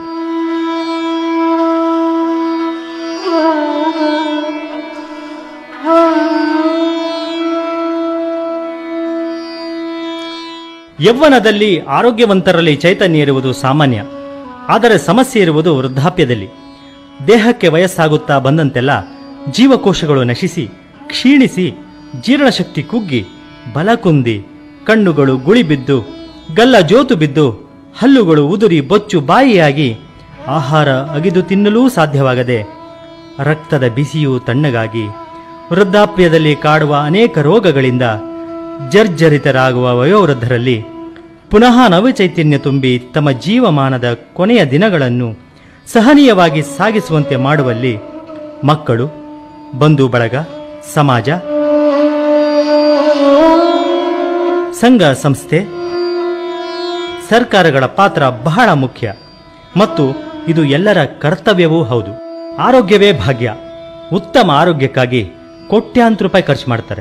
ಯೌವನದಲ್ಲಿ ಆರೋಗ್ಯವಂತರಲ್ಲಿ ಚೈತನ್ಯ ಇರುವುದು ಸಾಮಾನ್ಯ ಆದರೆ ಸಮಸ್ಯೆ ಇರುವುದು ವೃದ್ಧಾಪ್ಯದಲ್ಲಿ ದೇಹಕ್ಕೆ ವಯಸ್ಸಾಗುತ್ತಾ ಬಂದಂತೆಲ್ಲ ಜೀವಕೋಶಗಳು ನಶಿಸಿ ಕ್ಷೀಣಿಸಿ ಜೀರ್ಣಶಕ್ತಿ ಕುಗ್ಗಿ ಬಲ ಕುಂದಿ ಕಣ್ಣುಗಳು ಗುಳಿಬಿದ್ದು ಗಲ್ಲ ಜೋತು ಬಿದ್ದು ಹಲ್ಲುಗಳು ಉದುರಿ ಬೊಚ್ಚು ಬಾಯಿಯಾಗಿ ಆಹಾರ ಅಗಿದು ತಿನ್ನಲೂ ಸಾಧ್ಯವಾಗದೆ ರಕ್ತದ ಬಿಸಿಯು ತಣ್ಣಗಾಗಿ ವೃದ್ಧಾಪ್ಯದಲ್ಲಿ ಕಾಡುವ ಅನೇಕ ರೋಗಗಳಿಂದ ಜರ್ಜರಿತರಾಗುವ ವಯೋವೃದ್ಧರಲ್ಲಿ ಪುನಃ ನವಚೈತನ್ಯ ತುಂಬಿ ತಮ್ಮ ಜೀವಮಾನದ ಕೊನೆಯ ದಿನಗಳನ್ನು ಸಹನೀಯವಾಗಿ ಸಾಗಿಸುವಂತೆ ಮಾಡುವಲ್ಲಿ ಮಕ್ಕಳು ಬಂಧು ಬಳಗ ಸಮಾಜ ಸಂಘ ಸಂಸ್ಥೆ ಸರ್ಕಾರಗಳ ಪಾತ್ರ ಬಹಳ ಮುಖ್ಯ ಮತ್ತು ಇದು ಎಲ್ಲರ ಕರ್ತವ್ಯವೂ ಹೌದು ಆರೋಗ್ಯವೇ ಭಾಗ್ಯ ಉತ್ತಮ ಆರೋಗ್ಯಕ್ಕಾಗಿ ಕೋಟ್ಯಾಂತರ ರೂಪಾಯಿ ಖರ್ಚು ಮಾಡ್ತಾರೆ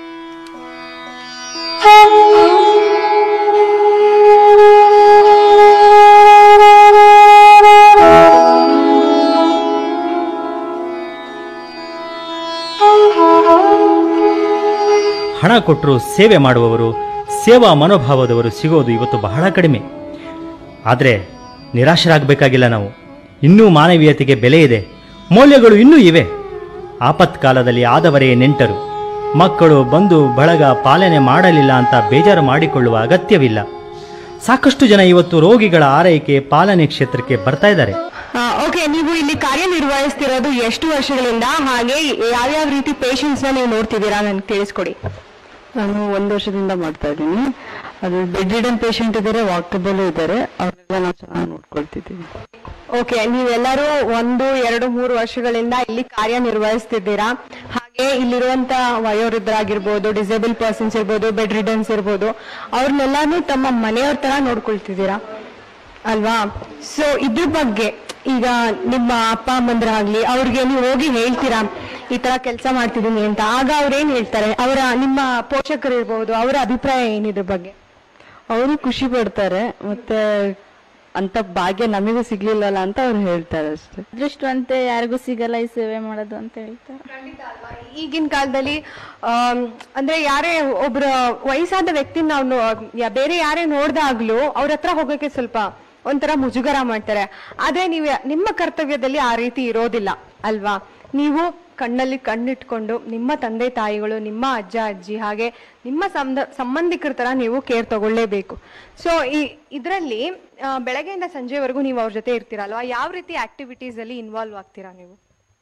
ಹಣ ಕೊಟ್ಟರು ಸೇವೆ ಮಾಡುವವರು ಸೇವಾ ಮನೋಭಾವದವರು ಸಿಗೋದು ಇವತ್ತು ಬಹಳ ಕಡಿಮೆ ಆದರೆ ನಿರಾಶರಾಗಬೇಕಾಗಿಲ್ಲ ನಾವು ಇನ್ನೂ ಮಾನವೀಯತೆಗೆ ಬೆಲೆ ಇದೆ ಮೌಲ್ಯಗಳು ಇನ್ನೂ ಇವೆ ಆಪತ್ಕಾಲದಲ್ಲಿ ಆದವರೇ ನೆಂಟರು ಮಕ್ಕಳು ಬಂದು ಬಳಗ ಪಾಲನೆ ಮಾಡಲಿಲ್ಲ ಅಂತ ಬೇಜಾರು ಮಾಡಿಕೊಳ್ಳುವ ಅಗತ್ಯವಿಲ್ಲ ಸಾಕಷ್ಟು ಜನ ಇವತ್ತು ರೋಗಿಗಳ ಆರೈಕೆ ಪಾಲನೆ ಕ್ಷೇತ್ರಕ್ಕೆ ಬರ್ತಾ ಇದ್ದಾರೆ ಓಕೆ ನೀವು ಇಲ್ಲಿ ಕಾರ್ಯನಿರ್ವಹಿಸ್ತಿರೋದು ಎಷ್ಟು ವರ್ಷಗಳಿಂದ ಹಾಗೆ ಯಾವ್ಯಾವ ರೀತಿ ಪೇಷಂಟ್ಸ್ ನ ನೀವು ನೋಡ್ತಿದ್ದೀರಾ ನನ್ಗೆ ತಿಳಿಸ್ಕೊಡಿ ನಾನು ಒಂದು ವರ್ಷದಿಂದ ಮಾಡ್ತಾ ಇದ್ದೀನಿ ಅದು ಬೆಡ್ ರಿಡನ್ ಪೇಷಂಟ್ ಇದ್ದಾರೆ ವಾಕಬಲ್ ಇದ್ದಾರೆ ಅವರೆಲ್ಲ ನಾವು ಚೆನ್ನಾಗಿ ನೋಡ್ಕೊಳ್ತಿದ್ದೀವಿ ಓಕೆ ನೀವೆಲ್ಲರೂ ಒಂದು ಎರಡು ಮೂರು ವರ್ಷಗಳಿಂದ ಇಲ್ಲಿ ಕಾರ್ಯನಿರ್ವಹಿಸ್ತಿದ್ದೀರಾ ಹಾಗೆ ಇಲ್ಲಿರುವಂತ ವಯೋವೃದ್ಧರಾಗಿರ್ಬೋದು ಡಿಸೇಬಲ್ ಪರ್ಸನ್ಸ್ ಇರ್ಬೋದು ಬೆಡ್ ರಿಡನ್ಸ್ ಇರ್ಬೋದು ಅವ್ರನ್ನೆಲ್ಲಾನು ತಮ್ಮ ಮನೆಯವ್ರ ತರ ನೋಡ್ಕೊಳ್ತಿದ್ದೀರಾ ಅಲ್ವಾ ಸೊ ಇದ್ರ ಬಗ್ಗೆ ಈಗ ನಿಮ್ಮ ಅಪ್ಪ ಅಮ್ಮಂದ್ರಾಗ್ಲಿ ಅವ್ರಿಗೆ ನೀವು ಹೋಗಿ ಹೇಳ್ತೀರಾ ಈ ತರ ಕೆಲಸ ಮಾಡ್ತಿದ್ದೀನಿ ಅಂತ ಆಗ ಅವ್ರೇನ್ ಹೇಳ್ತಾರೆ ಅವರ ನಿಮ್ಮ ಪೋಷಕರು ಇರ್ಬೋದು ಅವರ ಅಭಿಪ್ರಾಯ ಏನಿದ್ರ ಬಗ್ಗೆ ಅವರು ಖುಷಿ ಪಡ್ತಾರೆ ಮತ್ತೆ ಅಂತ ಭಾಗ್ಯ ನಮಗೂ ಸಿಗ್ಲಿಲ್ಲಲ್ಲ ಅಂತ ಅವ್ರು ಹೇಳ್ತಾರೆ ಅಷ್ಟೇ ಅದೃಷ್ಟವಂತೆ ಯಾರಿಗೂ ಸಿಗಲ್ಲ ಈ ಸೇವೆ ಮಾಡೋದು ಅಂತ ಹೇಳ್ತಾರೆ ಈಗಿನ ಕಾಲದಲ್ಲಿ ಆಮ್, ಅಂದ್ರೆ ಯಾರೇ ಒಬ್ರ ವಯಸ್ಸಾದ ವ್ಯಕ್ತಿ ನಾವು ನೋ- ಯಾ- ಬೇರೆ ಯಾರೇ ನೋಡ್ದಾಗ್ಲೂ ಅವ್ರ ಹತ್ರ ಹೋಗಕ್ಕೆ ಸ್ವಲ್ಪ ಒಂಥರ ಮುಜುಗರ ಮಾಡ್ತಾರೆ ಆದ್ರೆ ನೀವು ನಿಮ್ಮ ಕರ್ತವ್ಯದಲ್ಲಿ ಆ ರೀತಿ ಇರೋದಿಲ್ಲ ಅಲ್ವಾ ನೀವು ಕಣ್ಣಲ್ಲಿ ಕಣ್ಣಿಟ್ಕೊಂಡು ನಿಮ್ಮ ತಂದೆ ತಾಯಿಗಳು ನಿಮ್ಮ ಅಜ್ಜ ಅಜ್ಜಿ ಹಾಗೆ ನಿಮ್ಮ ಸಂಬ ಸಂಬಂಧಿಕರ ತರ ನೀವು ಕೇರ್ ತಗೊಳ್ಳೇಬೇಕು ಸೊ ಈ ಇದರಲ್ಲಿ ಬೆಳಗ್ಗೆಯಿಂದ ಸಂಜೆವರೆಗೂ ನೀವು ಅವ್ರ ಜೊತೆ ಇರ್ತೀರಲ್ವಾ ಯಾವ ರೀತಿ ಆಕ್ಟಿವಿಟೀಸ್ ಅಲ್ಲಿ ಇನ್ವಾಲ್ವ್ ಆಗ್ತೀರಾ ನೀವು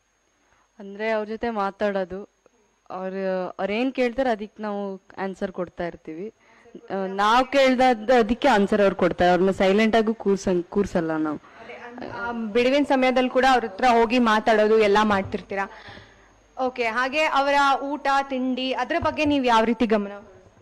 ಅಂದ್ರೆ ಅವ್ರ ಜೊತೆ ಮಾತಾಡೋದು ಅವ್ರು ಅವ್ರೇನ್ ಕೇಳ್ತಾರೆ ಅದಕ್ಕೆ ನಾವು ಆನ್ಸರ್ ಕೊಡ್ತಾ ಇರ್ತೀವಿ ನಾವು ಕೇಳ್ದ ಅದಕ್ಕೆ ಆನ್ಸರ್ ಅವ್ರು ಕೊಡ್ತಾರೆ ಅವ್ರನ್ನ ಸೈಲೆಂಟ್ ಆಗೂ ಕೂರ್ಸಂಗ್ ಕೂರ್ಸಲ್ಲ ನಾವು ಆ, ಬಿಡುವಿನ ಸಮಯದಲ್ಲಿ ಕೂಡ ಅವ್ರ ಹತ್ರ ಹೋಗಿ ಮಾತಾಡೋದು ಎಲ್ಲ ಮಾಡ್ತಿರ್ತೀರಾ ಓಕೆ ಹಾಗೆ ಅವರ ಊಟ ತಿಂಡಿ ಅದ್ರ ಬಗ್ಗೆ ನೀವು ಯಾವ ರೀತಿ ಗಮನ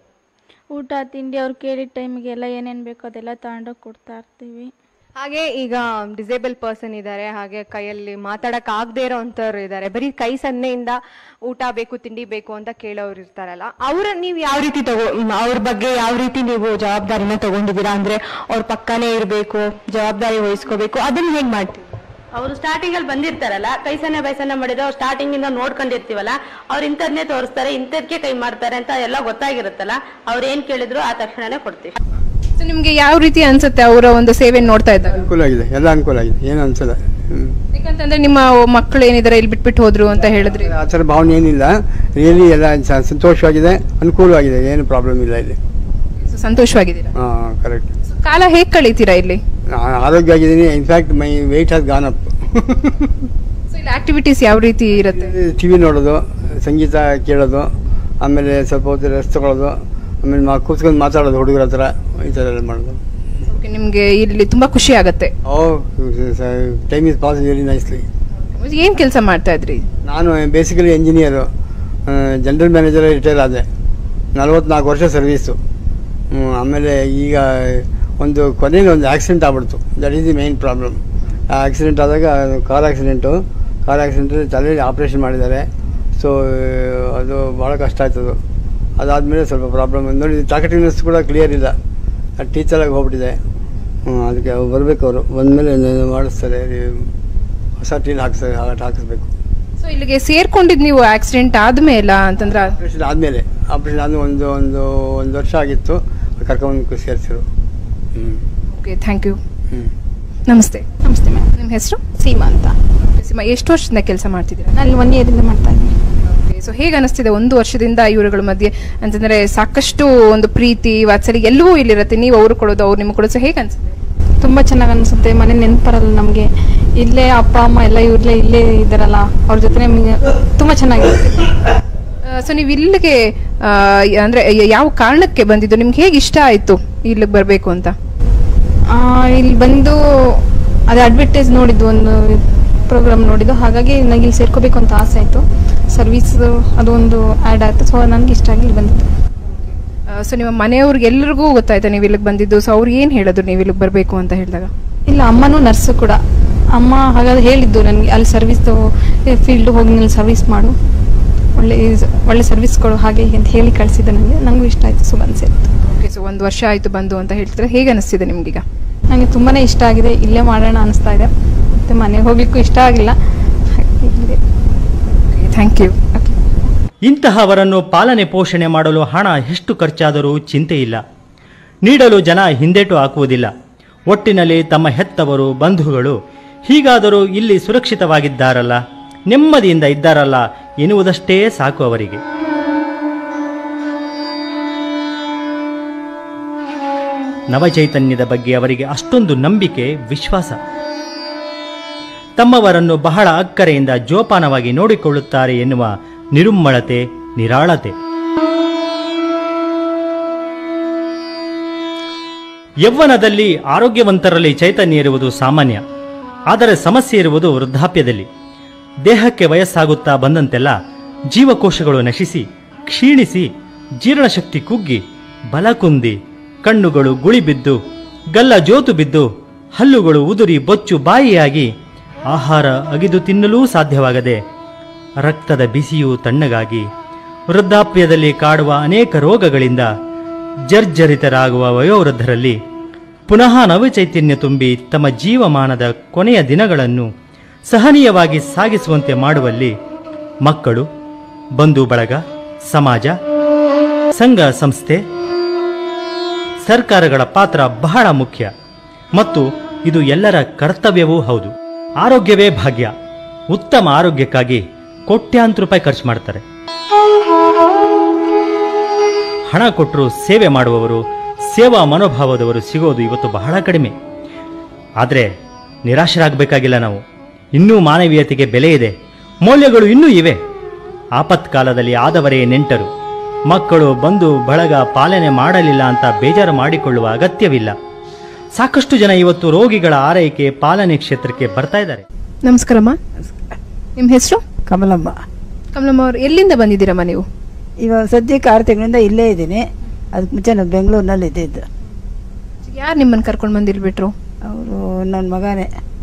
ಊಟ ತಿಂಡಿ ಅವ್ರು ಕೇಳಿದ ಟೈಮಿಗೆಲ್ಲ ಏನೇನು ಬೇಕೋ ಅದೆಲ್ಲ ತಗೊಂಡೋಗಿ ಕೊಡ್ತಾ ಇರ್ತೀವಿ ಹಾಗೆ ಈಗ ಡಿಸೇಬಲ್ ಪರ್ಸನ್ ಇದ್ದಾರೆ ಹಾಗೆ ಕೈಯಲ್ಲಿ ಮಾತಾಡಕ್ ಆಗದೆ ಇರೋಂಥವ್ರು ಇದ್ದಾರೆ ಬರೀ ಕೈ ಸನ್ನೆಯಿಂದ ಊಟ ಬೇಕು ತಿಂಡಿ ಬೇಕು ಅಂತ ಕೇಳೋರು ಇರ್ತಾರಲ್ಲ ಅವ್ರ ನೀವು ಯಾವ ರೀತಿ ತಗೋ ಮ್, ಅವ್ರ ಬಗ್ಗೆ ಯಾವ ರೀತಿ ನೀವು ಜವಾಬ್ದಾರಿನ ತಗೊಂಡಿದ್ದೀರಾ ಅಂದ್ರೆ ಅವ್ರ ಪಕ್ಕನೇ ಇರಬೇಕು ಜವಾಬ್ದಾರಿ ವಹಿಸ್ಕೋಬೇಕು ಅದನ್ನ ಹೇಗ್ ಮಾಡ್ತೀವಿ ಅವರು ಸ್ಟಾರ್ಟಿಂಗ್ ಅಲ್ಲಿ ಬಂದಿರ್ತಾರಲ್ಲ ಕೈ ಸನ್ನೆ ಬೈಸನ್ನೆ ಮಾಡಿದ್ರೆ ಅವ್ರು ಸ್ಟಾರ್ಟಿಂಗ್ ಇಂದ ನೋಡ್ಕೊಂಡಿರ್ತೀವಲ್ಲ ಅವ್ರು ಇಂಥದ್ನೇ ತೋರಿಸ್ತಾರೆ ಇಂಥದ್ಕೆ ಕೈ ಮಾಡ್ತಾರೆ ಅಂತ ಎಲ್ಲ ಗೊತ್ತಾಗಿರುತ್ತಲ್ಲ ಅವ್ರು ಏನ್ ಕೇಳಿದ್ರು ಆ ತಕ್ಷಣನೇ ಕೊಡ್ತೀವಿ ಸೊ ನಿಮ್ಗೆ ಯಾವ ರೀತಿ ಅನ್ಸುತ್ತೆ ಅವರ ಒಂದು ಸೇವೆ ನೋಡ್ತಾ ಇದ್ದಾಗ ಅನುಕೂಲ ಆಗಿದೆ ಎಲ್ಲ ಅನುಕೂಲ ಆಗಿದೆ ಏನು ಅನ್ಸಲ್ಲ ಹ್ಮ್. ಯಾಕಂತಂದ್ರೆ ನಿಮ್ಮ ಮಕ್ಕಳು ಏನಿದ್ದಾರೆ ಇಲ್ಲಿ ಬಿಟ್ಬಿಟ್ಟು ಹೋದ್ರು ಅಂತ ಹೇಳಿದ್ರಿ ಆ ಥರ ಭಾವನೆ ಏನಿಲ್ಲ ರಿಯಲಿ ಎಲ್ಲ ಸ- ಸಂತೋಷವಾಗಿದೆ ಅನುಕೂಲವಾಗಿದೆ ಏನು ಪ್ರಾಬ್ಲಮ್ ಇಲ್ಲ ಇಲ್ಲಿ So, ಸಂತೋಷವಾಗಿದ್ದೀರಾ ಹಾಂ ಕರೆಕ್ಟ್ So, ಕಾಲ ಹೇಗ್ ಕಳೀತೀರಾ ಇಲ್ಲಿ ನಾನು ಆರೋಗ್ಯ ಆಗಿದ್ದೀನಿ in fact my weight has gone up so ಇಲ್ಲಿ ಆಕ್ಟಿವಿಟೀಸ್ ಯಾವ ರೀತಿ ಇರುತ್ತೆ ಟಿ ವಿ ನೋಡೋದು ಸಂಗೀತ ಕೇಳೋದು ಆಮೇಲೆ ಸ್ವಲ್ಪ ಹೊತ್ತು ರೆಸ್ಟ್ ತಗೊಳ್ಳೋದು ಆಮೇಲೆ ಮಾ ಕೂತ್ಕೊಂಡು ಮಾತಾಡೋದು ಹುಡುಗರ ಹತ್ರ ಈ ಥರ ಎಲ್ಲ ಮಾಡೋದು Okay, ನಿಮ್ಗೆ ಇಲ್ಲಿ ತುಂಬಾ ಖುಷಿ ಆಗತ್ತೆ oh time is pass very nicely ಏನ್ ಕೆಲಸ ಮಾಡ್ತಾ ಇದ್ರಿ ನಾನು basically engineer general manager retire ಆದೆ ನಲವತ್ನಾಲ್ಕು ವರ್ಷ ಸರ್ವೀಸು ಹ್ಮ್, ಆಮೇಲೆ ಈಗ ಒಂದು ಕೊನೆಯಲ್ಲಿ ಒಂದು ಆಕ್ಸಿಡೆಂಟ್ ಆಗ್ಬಿಡ್ತು that is the main problem ಆ ಆಕ್ಸಿಡೆಂಟ್ ಆದಾಗ ಕಾರ್ ಆಕ್ಸಿಡೆಂಟು ಕಾರ್ ಆಕ್ಸಿಡೆಂಟಲ್ಲಿ ತಲೆಯಲ್ಲಿ ಆಪ್ರೇಷನ್ ಮಾಡಿದ್ದಾರೆ ಸೊ ಅದು ಭಾಳ ಕಷ್ಟ ಆಯ್ತದು ಅದಾದಮೇಲೆ ಸ್ವಲ್ಪ ಪ್ರಾಬ್ಲಮ್ ನೋಡಿ ಟಾಕೆಟಿವ್ನೆಸ್ ಕೂಡ ಕ್ಲಿಯರ್ ಇಲ್ಲ ಟೀಚರಾಗಿ ಹೋಗ್ಬಿಟ್ಟಿದೆ ಹ್ಮ್, ಅದಕ್ಕೆ ಬರಬೇಕು ಅವರು ಬಂದಮೇಲೆ ಮಾಡಿಸ್ತಾರೆ ಹೊಸ ಟೀಲ್ ಹಾಕ್ಸ್ತಾರೆ ಹಾಕಿಸ್ಬೇಕು ಸೊ ಇಲ್ಲಿಗೆ ಸೇರ್ಕೊಂಡಿದ್ ನೀವು ಆಕ್ಸಿಡೆಂಟ್ ಆದ್ಮೇಲ ಅಂತಂದ್ರ ಆಪರೇಷನ್ ಆದಮೇಲೆ ಆಪರೇಷನ್ ಆದ್ಮೇಲೆ ಒಂದು ಒಂದು ಒಂದು ವರ್ಷ ಆಗಿತ್ತು ಕರ್ಕೊಂಡು ಸೇರಿಸಿರು ಹ್ಞೂ ಓಕೆ ಥ್ಯಾಂಕ್ ಯು ಹ್ಞೂ ನಮಸ್ತೆ ನಮಸ್ತೆ ಮ್ಯಾಮ್ ನಿಮ್ಮ ಹೆಸರು ಸೀಮಾ ಅಂತ ಸೀಮಾ ಎಷ್ಟು ವರ್ಷದಿಂದ ಕೆಲಸ ಮಾಡ್ತಿದ್ದೀರಾ ನಾನು ಒನ್ ಇಯರಿಂದ ಮಾಡ್ತಾ ಇದ್ದೀನಿ ಸೊ ಹೇಗೆ ಅನಿಸ್ತಿದೆ ಒಂದು ವರ್ಷದಿಂದ ಇವರುಗಳ ಮಧ್ಯೆ ಅಂತಂದ್ರೆ ಸಾಕಷ್ಟು ಒಂದು ಪ್ರೀತಿ ವಾತ್ಸಲ್ಯ ಎಲ್ಲವೂ ಇಲ್ಲಿರುತ್ತೆ ನೀವು ಅವ್ರು ಕೊಡೋದು ಅವ್ರು ನಿಮ್ಗೆ ಕೊಡೋದು ಸೊ ಹೇಗೆ ಅನ್ಸುತ್ತೆ ತುಂಬ ಚೆನ್ನಾಗಿ ಅನಿಸುತ್ತೆ ಮನೆ ನೆನಪರಲ್ಲ ನಮಗೆ ಇಲ್ಲೇ ಅಪ್ಪ ಅಮ್ಮ ಎಲ್ಲ ಇವ್ರಲ್ಲೇ ಇಲ್ಲೇ ಇದ್ದಾರಲ್ಲ ಅವ್ರ ಜೊತೆ ನಮಗೆ ತುಂಬ ಚೆನ್ನಾಗಿರುತ್ತೆ ಸೊ ನೀವು ಇಲ್ಲಿಗೆ ಆ, ಅಂದ್ರೆ ಯ- ಯಾವ ಕಾರಣಕ್ಕೆ ಬಂದಿದ್ದು ನಿಮ್ಗೆ ಹೇಗೆ ಇಷ್ಟ ಆಯ್ತು ಇಲ್ಲಿಗೆ ಬರಬೇಕು ಅಂತ ಆ, ಇಲ್ಲಿ ಬಂದು ಅದೇ ಅಡ್ವರ್ಟೈಸ್ ನೋಡಿದ್ದು ಒಂದು ಪ್ರೋಗ್ರಾಮ್ ನೋಡಿದ್ದು ಹಾಗಾಗಿ ನನಗೆ ಇಲ್ಲಿ ಸೇರ್ಕೋಬೇಕು ಅಂತ ಆಸೆ ಆಯಿತು ಸರ್ವಿಸ್ ಅದು ಒಂದು ಆ್ಯಡ್ ಆಯಿತು ಸೊ ನನಗೆ ಇಷ್ಟ ಆಗಿ ಇಲ್ಲಿ ಬಂದಿದ್ದು ಸೊ ನಿಮ್ಮ ಮನೆಯವ್ರಿಗೆ ಎಲ್ಲರಿಗೂ ಗೊತ್ತಾಯ್ತಾ ನೀವು ಇಲ್ಲಿಗೆ ಬಂದಿದ್ದು ಸೊ ಅವ್ರು ಏನು ಹೇಳಿದ್ರು ನೀವು ಇಲ್ಲಿಗೆ ಬರಬೇಕು ಅಂತ ಹೇಳಿದಾಗ ಇಲ್ಲ ಅಮ್ಮನೂ ನರ್ಸು ಕೂಡ ಅಮ್ಮ ಹಾಗಾದ್ರೆ ಹೇಳಿದ್ದು ನನಗೆ ಅಲ್ಲಿ ಸರ್ವಿಸ್ ಫೀಲ್ಡ್ ಹೋಗಿ ನೀನು ಸರ್ವಿಸ್ ಮಾಡು ಒಳ್ಳೆ ಒಳ್ಳೆ ಸರ್ವಿಸ್ ಕೊಡು ಹಾಗೆ ಹೀಗೆ ಅಂತ ಹೇಳಿ ಕಳಿಸಿದ್ದು ನನಗೆ ನನಗೂ ಇಷ್ಟ ಆಯಿತು ಸೊ ಬಂದು ಸೇರಿತು ಓಕೆ ಸೊ ಒಂದು ವರ್ಷ ಆಯ್ತು ಬಂದು ಅಂತ ಹೇಳ್ತಿದ್ರೆ ಹೇಗೆ ಅನಿಸ್ತಿದೆ ನಿಮ್ಗೀಗ ನನಗೆ ತುಂಬಾ ಇಷ್ಟ ಆಗಿದೆ ಇಲ್ಲೇ ಮಾಡೋಣ ಅನಿಸ್ತಾ ಇದೆ ಮತ್ತು ಮನೆಗೆ ಹೋಗ್ಲಿಕ್ಕೂ ಇಷ್ಟ ಆಗಿಲ್ಲ ಥ್ಯಾಂಕ್ ಯು ಇಂತಹವರನ್ನು ಪಾಲನೆ ಪೋಷಣೆ ಮಾಡಲು ಹಣ ಎಷ್ಟು ಖರ್ಚಾದರೂ ಚಿಂತೆ ಇಲ್ಲ ನೀಡಲು ಜನ ಹಿಂದೇಟು ಹಾಕುವುದಿಲ್ಲ ಒಟ್ಟಿನಲ್ಲಿ ತಮ್ಮ ಹೆತ್ತವರು ಬಂಧುಗಳು ಹೀಗಾದರೂ ಇಲ್ಲಿ ಸುರಕ್ಷಿತವಾಗಿದ್ದಾರಲ್ಲ ನೆಮ್ಮದಿಯಿಂದ ಇದ್ದಾರಲ್ಲ ಎನ್ನುವುದಷ್ಟೇ ಸಾಕು ಅವರಿಗೆ ನವಚೈತನ್ಯದ ಬಗ್ಗೆ ಅವರಿಗೆ ಅಷ್ಟೊಂದು ನಂಬಿಕೆ ವಿಶ್ವಾಸ ತಮ್ಮವರನ್ನು ಬಹಳ ಅಕ್ಕರೆಯಿಂದ ಜೋಪಾನವಾಗಿ ನೋಡಿಕೊಳ್ಳುತ್ತಾರೆ ಎನ್ನುವ ನಿರುಮ್ಮಳತೆ ನಿರಾಳತೆ ಯೌವನದಲ್ಲಿ ಆರೋಗ್ಯವಂತರಲ್ಲಿ ಚೈತನ್ಯ ಇರುವುದು ಸಾಮಾನ್ಯ ಆದರೆ ಸಮಸ್ಯೆ ಇರುವುದು ವೃದ್ಧಾಪ್ಯದಲ್ಲಿ ದೇಹಕ್ಕೆ ವಯಸ್ಸಾಗುತ್ತಾ ಬಂದಂತೆಲ್ಲ ಜೀವಕೋಶಗಳು ನಶಿಸಿ ಕ್ಷೀಣಿಸಿ ಜೀರ್ಣಶಕ್ತಿ ಕುಗ್ಗಿ ಬಲ ಕುಂದಿ ಕಣ್ಣುಗಳು ಗುಳಿಬಿದ್ದು ಗಲ್ಲ ಜೋತು ಬಿದ್ದು ಹಲ್ಲುಗಳು ಉದುರಿ ಬೊಚ್ಚು ಬಾಯಿಯಾಗಿ ಆಹಾರ ಅಗಿದು ತಿನ್ನಲೂ ಸಾಧ್ಯವಾಗದೆ ರಕ್ತದ ಬಿಸಿಯು ತಣ್ಣಗಾಗಿ ವೃದ್ಧಾಪ್ಯದಲ್ಲಿ ಕಾಡುವ ಅನೇಕ ರೋಗಗಳಿಂದ ಜರ್ಜರಿತರಾಗುವ ವಯೋವೃದ್ಧರಲ್ಲಿ ಪುನಃ ನವಚೈತನ್ಯ ತುಂಬಿ ತಮ್ಮ ಜೀವಮಾನದ ಕೊನೆಯ ದಿನಗಳನ್ನು ಸಹನೀಯವಾಗಿ ಸಾಗಿಸುವಂತೆ ಮಾಡುವಲ್ಲಿ ಮಕ್ಕಳು ಬಂಧು ಬಳಗ ಸಮಾಜ ಸಂಘ ಸಂಸ್ಥೆ ಸರ್ಕಾರಗಳ ಪಾತ್ರ ಬಹಳ ಮುಖ್ಯ ಮತ್ತು ಇದು ಎಲ್ಲರ ಕರ್ತವ್ಯವೂ ಹೌದು ಆರೋಗ್ಯವೇ ಭಾಗ್ಯ ಉತ್ತಮ ಆರೋಗ್ಯಕ್ಕಾಗಿ ಕೋಟ್ಯಾಂತರ ರೂಪಾಯಿ ಖರ್ಚು ಮಾಡ್ತಾರೆ ಹಣ ಕೊಟ್ಟರು ಸೇವೆ ಮಾಡುವವರು ಸೇವಾ ಮನೋಭಾವದವರು ಸಿಗೋದು ಇವತ್ತು ಬಹಳ ಕಡಿಮೆ ಆದರೆ ನಿರಾಶರಾಗಬೇಕಾಗಿಲ್ಲ ನಾವು ಇನ್ನೂ ಮಾನವೀಯತೆಗೆ ಬೆಲೆ ಇದೆ ಮೌಲ್ಯಗಳು ಇನ್ನೂ ಇವೆ ಆಪತ್ಕಾಲದಲ್ಲಿ ಆದವರೇ ನೆಂಟರು ಮಕ್ಕಳು ಬಂದು ಬಳಗ ಪಾಲನೆ ಮಾಡಲಿಲ್ಲ ಅಂತ ಬೇಜಾರು ಮಾಡಿಕೊಳ್ಳುವ ಅಗತ್ಯವಿಲ್ಲ ಸಾಕಷ್ಟು ಜನ ಇವತ್ತು ರೋಗಿಗಳ ಆರೈಕೆ ಪಾಲನೆ ಕ್ಷೇತ್ರಕ್ಕೆ ಬರ್ತಾ ಇದ್ದಾರೆ ನಮಸ್ಕಾರಮ್ಮ ನಿಮ್ಮ ಹೆಸರು ಕಮಲಮ್ಮ ಕಮಲಮ್ಮ ಅವ್ರು ಎಲ್ಲಿಂದ ಬಂದಿದ್ದೀರಮ್ಮ ನೀವು ಇವಾಗ ಸದ್ಯಕ್ಕೆ ಆರು ತಿಂಗಳಿಂದ ಇಲ್ಲೇ ಇದ್ದೀನಿ ಅದಕ್ಕೆ ಮುಂಚೆ ನಾನು ಬೆಂಗಳೂರಿನಲ್ಲಿ ಇದ್ದಿದ್ದು ಯಾರು ನಿಮ್ಮನ್ನು ಕರ್ಕೊಂಡು ಬಂದು ಬಿಟ್ರು ಅವರು ನನ್ನ ಮಗನೇ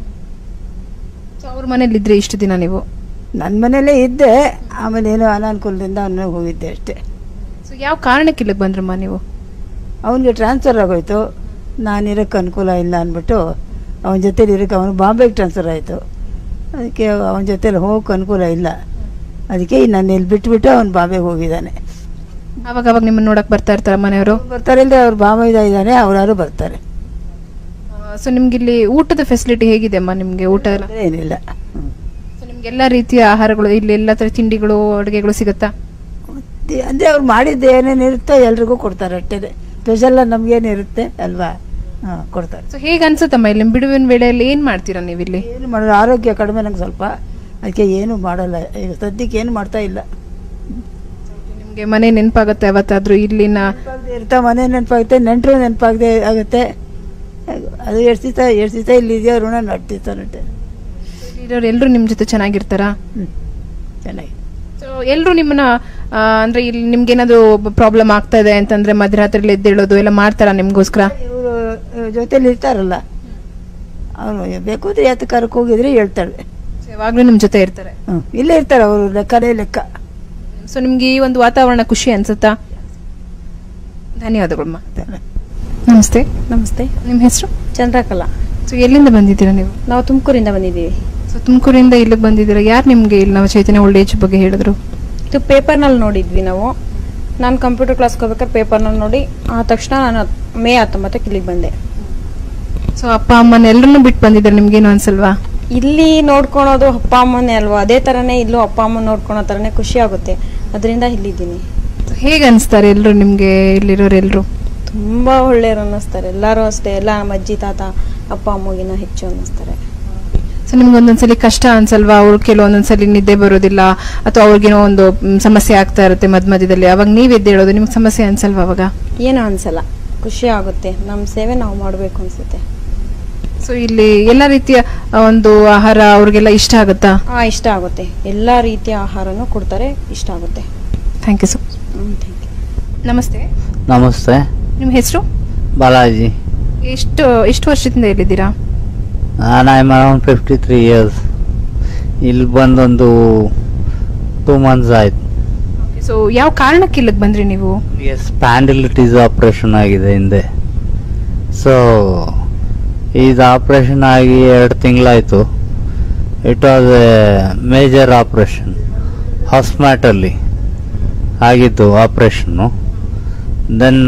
ಸೊ ಅವ್ರ ಮನೇಲಿ ಇದ್ರೆ ಇಷ್ಟು ದಿನ ನೀವು ನನ್ನ ಮನೇಲೇ ಇದ್ದೆ ಆಮೇಲೆ ಏನೋ ಅನಾನುಕೂಲದಿಂದ ಅವನ ಹೋಗಿದ್ದೆ ಅಷ್ಟೇ ಸೊ ಯಾವ ಕಾರಣಕ್ಕೆ ಇಲ್ಲಿಗೆ ಬಂದ್ರಮ್ಮ ನೀವು ಅವನಿಗೆ ಟ್ರಾನ್ಸ್ಫರ್ ಆಗೋಯ್ತು ನಾನು ಇರೋಕ್ಕೆ ಅನುಕೂಲ ಇಲ್ಲ ಅಂದ್ಬಿಟ್ಟು ಅವನ ಜೊತೇಲಿ ಇರೋಕ್ಕೆ ಅವನು ಬಾಂಬೆಗೆ ಟ್ರಾನ್ಸ್ಫರ್ ಆಯಿತು ಅದಕ್ಕೆ ಅವನ ಜೊತೇಲಿ ಹೋಗೋಕೆ ಅನುಕೂಲ ಇಲ್ಲ ಅದಕ್ಕೆ ನಾನು ಇಲ್ಲಿ ಬಿಟ್ಬಿಟ್ಟು ಅವ್ನು ಬಾಂಬೆಗೆ ಹೋಗಿದ್ದಾನೆ ಅವಾಗ ಅವಾಗ ನಿಮ್ಮನ್ನ ನೋಡಕ್ ಬರ್ತಾ ಇರ್ತಾರ ಮನೆಯವರು ಬರ್ತಾರೆ ಇಲ್ಲದೆ ಅವ್ರು ಬಾಂಬೆದ ಇದ್ದಾನೆ ಅವರಾರು ಬರ್ತಾರೆ ಸೊ ನಿಮ್ಗೆ ಇಲ್ಲಿ ಊಟದ ಫೆಸಿಲಿಟಿ ಹೇಗಿದೆ ಅಮ್ಮ ನಿಮ್ಗೆ ಊಟ ಎಲ್ಲ ಏನಿಲ್ಲ ಸೊ ನಿಮ್ಗೆ ಎಲ್ಲಾ ರೀತಿಯ ಆಹಾರಗಳು ಇಲ್ಲಿ ಎಲ್ಲ ತರ ತಿಂಡಿಗಳು ಅಡುಗೆಗಳು ಸಿಗುತ್ತಾ ದಿ- ಅಂದ್ರೆ ಅವ್ರು ಮಾಡಿದ್ದು ಏನೇನು ಇರುತ್ತೋ ಎಲ್ರಿಗೂ ಕೊಡ್ತಾರೆ ಅಷ್ಟೇ ಸ್ಪೆಷಲ್ ನಮ್ಗೇನಿರುತ್ತೆ ಅಲ್ವಾ ಹಾಂ ಕೊಡ್ತಾರೆ ಸೊ ಹೇಗೆ ಅನ್ಸುತ್ತಮ್ಮ ಇಲ್ಲಿ ಬಿಡುವಿನ ವೇಳೆಯಲ್ಲಿ ಏನ್ ಮಾಡ್ತೀರಾ ನೀವು ಇಲ್ಲಿ ಏನು ಮಾಡೋದು ಆರೋಗ್ಯ ಕಡಿಮೆ ನಂಗೆ ಸ್ವಲ್ಪ ಅದಕ್ಕೆ ಏನು ಮಾಡಲ್ಲ ಈಗ ಸದ್ಯಕ್ಕೆ ಏನು ಮಾಡ್ತಾ ಇಲ್ಲ ನಿಮ್ಗೆ ಮನೆ ನೆನಪಾಗುತ್ತೆ ಯಾವತ್ತಾದ್ರೂ ಇಲ್ಲಿನ ಇರ್ತಾ ಮನೆ ನೆನಪಾಗುತ್ತೆ ನೆಂಟರು ನೆನಪಾಗದೆ ಆಗುತ್ತೆ ಅದು ಎಷ್ಟು ದಿವಸ ಎಷ್ಟು ದಿವಸ ಇಲ್ಲಿ ಇದೆಯೋ ಋಣ ನಡ್ತಿರ್ತಾ ನಟ್ಟೆ ಇರೋರು ಎಲ್ಲರೂ ನಿಮ್ ಜೊತೆ ಚೆನ್ನಾಗಿರ್ತಾರಾ ಚೆನ್ನಾಗಿ ಸೊ ಎಲ್ಲರೂ ನಿಮ್ಮನ್ನ ಆ, ಅಂದ್ರೆ ಇಲ್ಲಿ ನಿಮ್ಗೆ ಏನಾದ್ರು ಪ್ರಾಬ್ಲಮ್ ಆಗ್ತಾ ಇದೆ ಅಂತಂದ್ರೆ ಮಧ್ಯರಾತ್ರಿಲಿ ಎದ್ದೇಳೋದು ಎಲ್ಲ ಮಾಡ್ತಾರಾ ನಿಮ್ಗೋಸ್ಕರ ಇವರು ಜೊತೆಲಿ ಇರ್ತಾರಲ್ಲ ಅವರು ಬೇಕು ಅಂದ್ರೆ ಯಾತ ಕರಕ್ಕೆ ಹೋಗಿದ್ರೆ ಹೇಳ್ತಾಳೆ ಯಾವಾಗ್ಲೂ ನಿಮ್ ಜೊತೆ ಇರ್ತಾರೆ ಹ್ಞೂ ಇಲ್ಲೇ ಇರ್ತಾರೆ ಅವರು ಲೆಕ್ಕನೇ ಲೆಕ್ಕ ಸೊ ನಿಮ್ಗೆ ಈ ಒಂದು ವಾತಾವರಣ ಖುಷಿ ಅನ್ಸುತ್ತಾ ಧನ್ಯವಾದಗಳಮ್ಮ ನಮಸ್ತೆ ನಮಸ್ತೆ ನಿಮ್ಮ ಹೆಸರು ಚಂದ್ರಕಲಾ ಸೊ ಎಲ್ಲಿಂದ ಬಂದಿದ್ದೀರಾ ನೀವು ನಾವು ತುಮಕೂರಿಂದ ಬಂದಿದ್ದೀವಿ ಸೊ ತುಮಕೂರಿಂದ ಇಲ್ಲಿಗೆ ಬಂದಿದ್ದೀರಾ ಯಾರು ನಿಮ್ಗೆ ಇಲ್ಲಿ ನಾವು ಚೈತನ್ಯ ಓಲ್ಡ್ ಏಜ್ ಬಗ್ಗೆ ಹೇಳಿದ್ರು ಇದು ಪೇಪರ್ನಲ್ಲಿ ನೋಡಿದ್ವಿ ನಾವು ನಾನು ಕಂಪ್ಯೂಟರ್ ಕ್ಲಾಸ್ಗೆ ಹೋಗ್ಬೇಕಾದ್ರೆ ಪೇಪರ್ನಲ್ಲಿ ನೋಡಿ ಆ ತಕ್ಷಣ ನಾನು ಮೇ ಹತ್ತೊಂಬತ್ತಕ್ಕೆ ಇಲ್ಲಿಗೆ ಬಂದೆ ಸೊ ಅಪ್ಪ ಅಮ್ಮನ ಎಲ್ಲರನ್ನೂ ಬಿಟ್ಟು ಬಂದಿದ್ದಾರೆ ನಿಮ್ಗೇನು ಅನ್ಸಲ್ವಾ ಇಲ್ಲಿ ನೋಡ್ಕೊಳೋದು ಅಪ್ಪ ಅಮ್ಮನೇ ಅಲ್ವಾ ಅದೇ ಥರನೇ ಇಲ್ಲೂ ಅಪ್ಪ ಅಮ್ಮ ನೋಡ್ಕೊಳೋ ಥರನೇ ಖುಷಿ ಆಗುತ್ತೆ ಅದರಿಂದ ಇಲ್ಲಿದ್ದೀನಿ ಹೇಗೆ ಅನಿಸ್ತಾರೆ ಎಲ್ಲರೂ ನಿಮ್ಗೆ ಇಲ್ಲಿರೋರು ಎಲ್ಲರೂ ತುಂಬ ಒಳ್ಳೆಯವರು ಅನ್ನಿಸ್ತಾರೆ ಎಲ್ಲರೂ ಅಷ್ಟೇ ಎಲ್ಲ ನಮ್ಮ ಅಜ್ಜಿ ತಾತ ಅಪ್ಪ ಅಮ್ಮಗಿನ ಹೆಚ್ಚು ಅನ್ನಿಸ್ತಾರೆ ಸೊ ನಿಮ್ಗೆ ಒಂದೊಂದ್ಸಲಿ ಕಷ್ಟ ಅನ್ಸಲ್ವಾ ಅವ್ರು ಕೆಲವೊಂದೊಂದ್ಸಲಿ ನಿದ್ದೆ ಬರೋದಿಲ್ಲ ಅಥವಾ ಅವ್ರಿಗೇನೋ ಒಂದು ಮ್, ಸಮಸ್ಯೆ ಆಗ್ತಾ ಇರುತ್ತೆ ಮಧ್ಯ ಮಧ್ಯದಲ್ಲಿ ಅವಾಗ ನೀವ್ ಎದ್ದೇಳೋದು ನಿಮ್ಗೆ ಸಮಸ್ಯೆ ಅನ್ಸಲ್ವಾ ಅವಾಗ ಏನೂ ಅನ್ಸಲ್ಲ ಖುಷಿ ಆಗುತ್ತೆ ನಮ್ಮ ಸೇವೆ ನಾವು ಮಾಡಬೇಕು ಅನ್ಸುತ್ತೆ ಸೊ ಇಲ್ಲಿ ಎಲ್ಲ ರೀತಿಯ ಆ, ಒಂದು ಆಹಾರ ಅವ್ರಿಗೆಲ್ಲ ಇಷ್ಟ ಆಗುತ್ತಾ ಹಾ ಇಷ್ಟ ಆಗುತ್ತೆ ಎಲ್ಲ ರೀತಿಯ ಆಹಾರನೂ ಕೊಡ್ತಾರೆ ಇಷ್ಟ ಆಗುತ್ತೆ thank you so hmm, thank you. ನಮಸ್ತೆ ನಮಸ್ತೆ ನಿಮ್ಮ ಹೆಸರು ಬಾಲಾಜಿ ಎಷ್ಟು ಎಷ್ಟು ವರ್ಷದಿಂದ ಇಲ್ಲಿದ್ದೀರಾ ನಾನು I around fifty three years ಇಲ್ಲಿ ಬಂದೊಂದು ಟೂ ಮಂತ್ಸ್ ಆಯ್ತು ಸೊ ಯಾವ ಕಾರಣಕ್ಕೆ ಇಲ್ಲಿಗೆ ಬಂದ್ರಿ ನೀವು ಸ್ಪ್ಯಾಂಡಿಲಿಟೀಸ್ ಆಪ್ರೇಷನ್ ಆಗಿದೆ ಹಿಂದೆ ಸೊ ಇದು ಆಪ್ರೇಷನ್ ಆಗಿ ಎರಡು ತಿಂಗಳಾಯಿತು it was a major operation ಹಾಸ್ಮ್ಯಾಟಲ್ಲಿ ಆಗಿದ್ದು operation then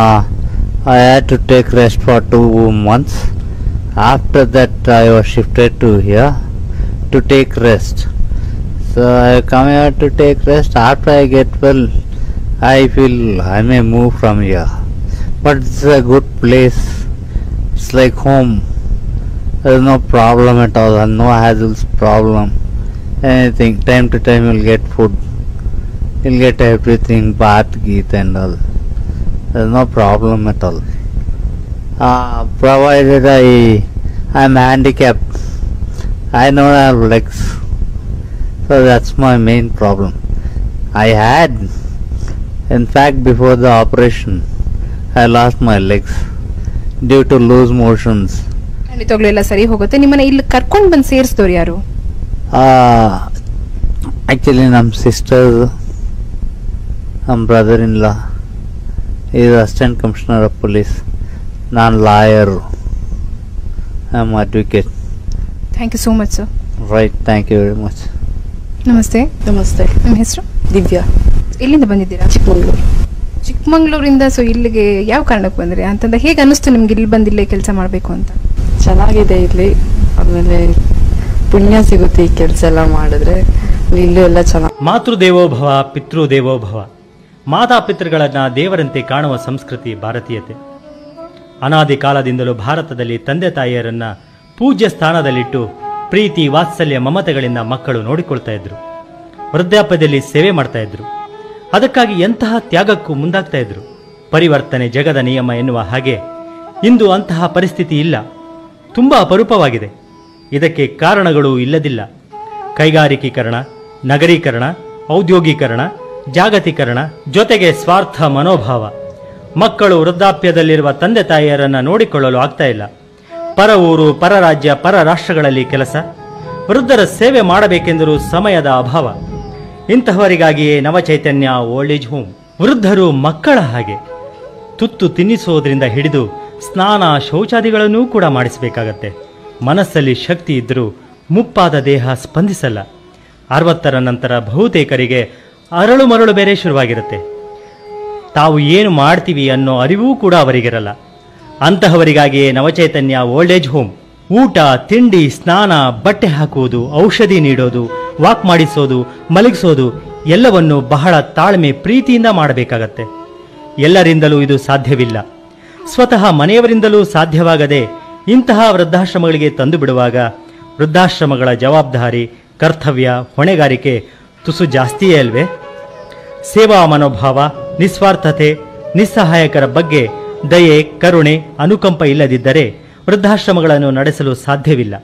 I had to take rest for two months after that I was shifted to here to take rest So I come here to take rest. After I get well, I feel I may move from here. But it's a good place. It's like home. There's no problem at all, and no hassles problem. Anything. Time to time you'll get food. You'll get everything, bath, geet and all. There's no problem at all. Uh, provided I I'm handicapped. I don't have legs. So that's my main problem. I had, in fact, before the operation, I lost my legs due to loose motions. ಖಂಡಿತವಾಗ್ಲೂ ಎಲ್ಲ ಸರಿ ಹೋಗುತ್ತೆ ನಿಮ್ಮನ್ನ ಇಲ್ಲಿ ಕರ್ಕೊಂಡ್ ಬಂದು ಸೇರಿಸಿದವ್ರು ಯಾರು Uh, actually, ನಮ್ಮ ಸಿಸ್ಟರ್ ನಮ್ಮ brother in law is assistant commissioner of police ನಾನು lawyer I am advocate thank you so much sir right thank you very much ನಮಸ್ತೆ ನಮಸ್ತೆ ನಿಮ್ಮ ಹೆಸರು ದಿವ್ಯಾ ಎಲ್ಲಿಂದ ಬಂದಿದ್ದೀರಾ ಚಿಕ್ಕಮಂಗ್ಳೂರು ಚಿಕ್ಕಮಂಗ್ಳೂರಿಂದ ಸೊ ಇಲ್ಲಿಗೆ ಯಾವ ಕಾರಣಕ್ಕೆ ಬಂದ್ರಿ ಅಂತಂದ್ರೆ ಹೇಗೆ ಅನಿಸ್ತು ನಿಮ್ಗೆ ಇಲ್ಲಿ ಬಂದು ಇಲ್ಲೇ ಕೆಲಸ ಮಾಡಬೇಕು ಅಂತ ಚೆನ್ನಾಗಿದೆ ಇಲ್ಲಿ ಆಮೇಲೆ ಪುಣ್ಯ ಸಿಗುತ್ತೆ ಈ ಕೆಲಸ ಎಲ್ಲ ಮಾಡಿದ್ರೆ ಇಲ್ಲೂ ಎಲ್ಲ ಚೆನ್ನಾಗಿ ಮಾತೃದೇವೋಭವ ಪಿತೃದೇವೋಭವ ಮಾತಾಪಿತೃಗಳನ್ನು ದೇವರಂತೆ ಕಾಣುವ ಸಂಸ್ಕೃತಿ ಭಾರತೀಯತೆ ಅನಾದಿ ಕಾಲದಿಂದಲೂ ಭಾರತದಲ್ಲಿ ತಂದೆ ತಾಯಿಯರನ್ನ ಪೂಜ್ಯ ಸ್ಥಾನದಲ್ಲಿಟ್ಟು ಪ್ರೀತಿ ವಾತ್ಸಲ್ಯ ಮಮತೆಗಳಿಂದ ಮಕ್ಕಳು ನೋಡಿಕೊಳ್ತಾ ಇದ್ರು ವೃದ್ಧಾಪ್ಯದಲ್ಲಿ ಸೇವೆ ಮಾಡ್ತಾ ಇದ್ರು ಅದಕ್ಕಾಗಿ ಎಂತಹ ತ್ಯಾಗಕ್ಕೂ ಮುಂದಾಗ್ತಾ ಇದ್ರು ಪರಿವರ್ತನೆ ಜಗದ ನಿಯಮ ಎನ್ನುವ ಹಾಗೆ ಇಂದು ಅಂತಹ ಪರಿಸ್ಥಿತಿ ಇಲ್ಲ ತುಂಬ ಅಪರೂಪವಾಗಿದೆ ಇದಕ್ಕೆ ಕಾರಣಗಳು ಇಲ್ಲದಿಲ್ಲ ಕೈಗಾರಿಕೀಕರಣ ನಗರೀಕರಣ ಔದ್ಯೋಗೀಕರಣ ಜಾಗತೀಕರಣ ಜೊತೆಗೆ ಸ್ವಾರ್ಥ ಮನೋಭಾವ ಮಕ್ಕಳು ವೃದ್ಧಾಪ್ಯದಲ್ಲಿರುವ ತಂದೆ ತಾಯಿಯರನ್ನ ನೋಡಿಕೊಳ್ಳಲು ಆಗ್ತಾ ಇಲ್ಲ ಪರ ಊರು ಪರ ರಾಜ್ಯ ಪರ ರಾಷ್ಟ್ರಗಳಲ್ಲಿ ಕೆಲಸ ವೃದ್ಧರ ಸೇವೆ ಮಾಡಬೇಕೆಂದರೂ ಸಮಯದ ಅಭಾವ ಇಂತಹವರಿಗಾಗಿಯೇ ನವಚೈತನ್ಯ ಓಲ್ಡ್ ಏಜ್ ಹೋಮ್ ವೃದ್ಧರು ಮಕ್ಕಳ ಹಾಗೆ ತುತ್ತು ತಿನ್ನಿಸೋದ್ರಿಂದ ಹಿಡಿದು ಸ್ನಾನ ಶೌಚಾದಿಗಳನ್ನೂ ಕೂಡ ಮಾಡಿಸಬೇಕಾಗತ್ತೆ ಮನಸ್ಸಲ್ಲಿ ಶಕ್ತಿ ಇದ್ದರೂ ಮುಪ್ಪಾದ ದೇಹ ಸ್ಪಂದಿಸಲ್ಲ ಅರವತ್ತರ ನಂತರ ಬಹುತೇಕರಿಗೆ ಅರಳು ಮರಳು ಬೇರೆ ಶುರುವಾಗಿರುತ್ತೆ ತಾವು ಏನು ಮಾಡ್ತೀವಿ ಅನ್ನೋ ಅರಿವೂ ಕೂಡ ಅವರಿಗಿರಲ್ಲ ಅಂತಹವರಿಗಾಗಿಯೇ ನವಚೈತನ್ಯ ಓಲ್ಡ್ ಏಜ್ ಹೋಮ್ ಊಟ ತಿಂಡಿ ಸ್ನಾನ ಬಟ್ಟೆ ಹಾಕುವುದು ಔಷಧಿ ನೀಡೋದು ವಾಕ್ ಮಾಡಿಸೋದು ಮಲಗಿಸೋದು ಎಲ್ಲವನ್ನು ಬಹಳ ತಾಳ್ಮೆ ಪ್ರೀತಿಯಿಂದ ಮಾಡಬೇಕಾಗತ್ತೆ ಎಲ್ಲರಿಂದಲೂ ಇದು ಸಾಧ್ಯವಿಲ್ಲ ಸ್ವತಃ ಮನೆಯವರಿಂದಲೂ ಸಾಧ್ಯವಾಗದೆ ಇಂತಹ ವೃದ್ಧಾಶ್ರಮಗಳಿಗೆ ತಂದು ಬಿಡುವಾಗ ವೃದ್ಧಾಶ್ರಮಗಳ ಜವಾಬ್ದಾರಿ ಕರ್ತವ್ಯ ಹೊಣೆಗಾರಿಕೆ ತುಸು ಜಾಸ್ತಿಯೇ ಅಲ್ವೇ ಸೇವಾ ಮನೋಭಾವ ನಿಸ್ವಾರ್ಥತೆ ನಿಸ್ಸಹಾಯಕರ ಬಗ್ಗೆ ದಯೆ ಕರುಣೆ ಅನುಕಂಪ ಇಲ್ಲದಿದ್ದರೆ ವೃದ್ಧಾಶ್ರಮಗಳನ್ನು ನಡೆಸಲು ಸಾಧ್ಯವಿಲ್ಲ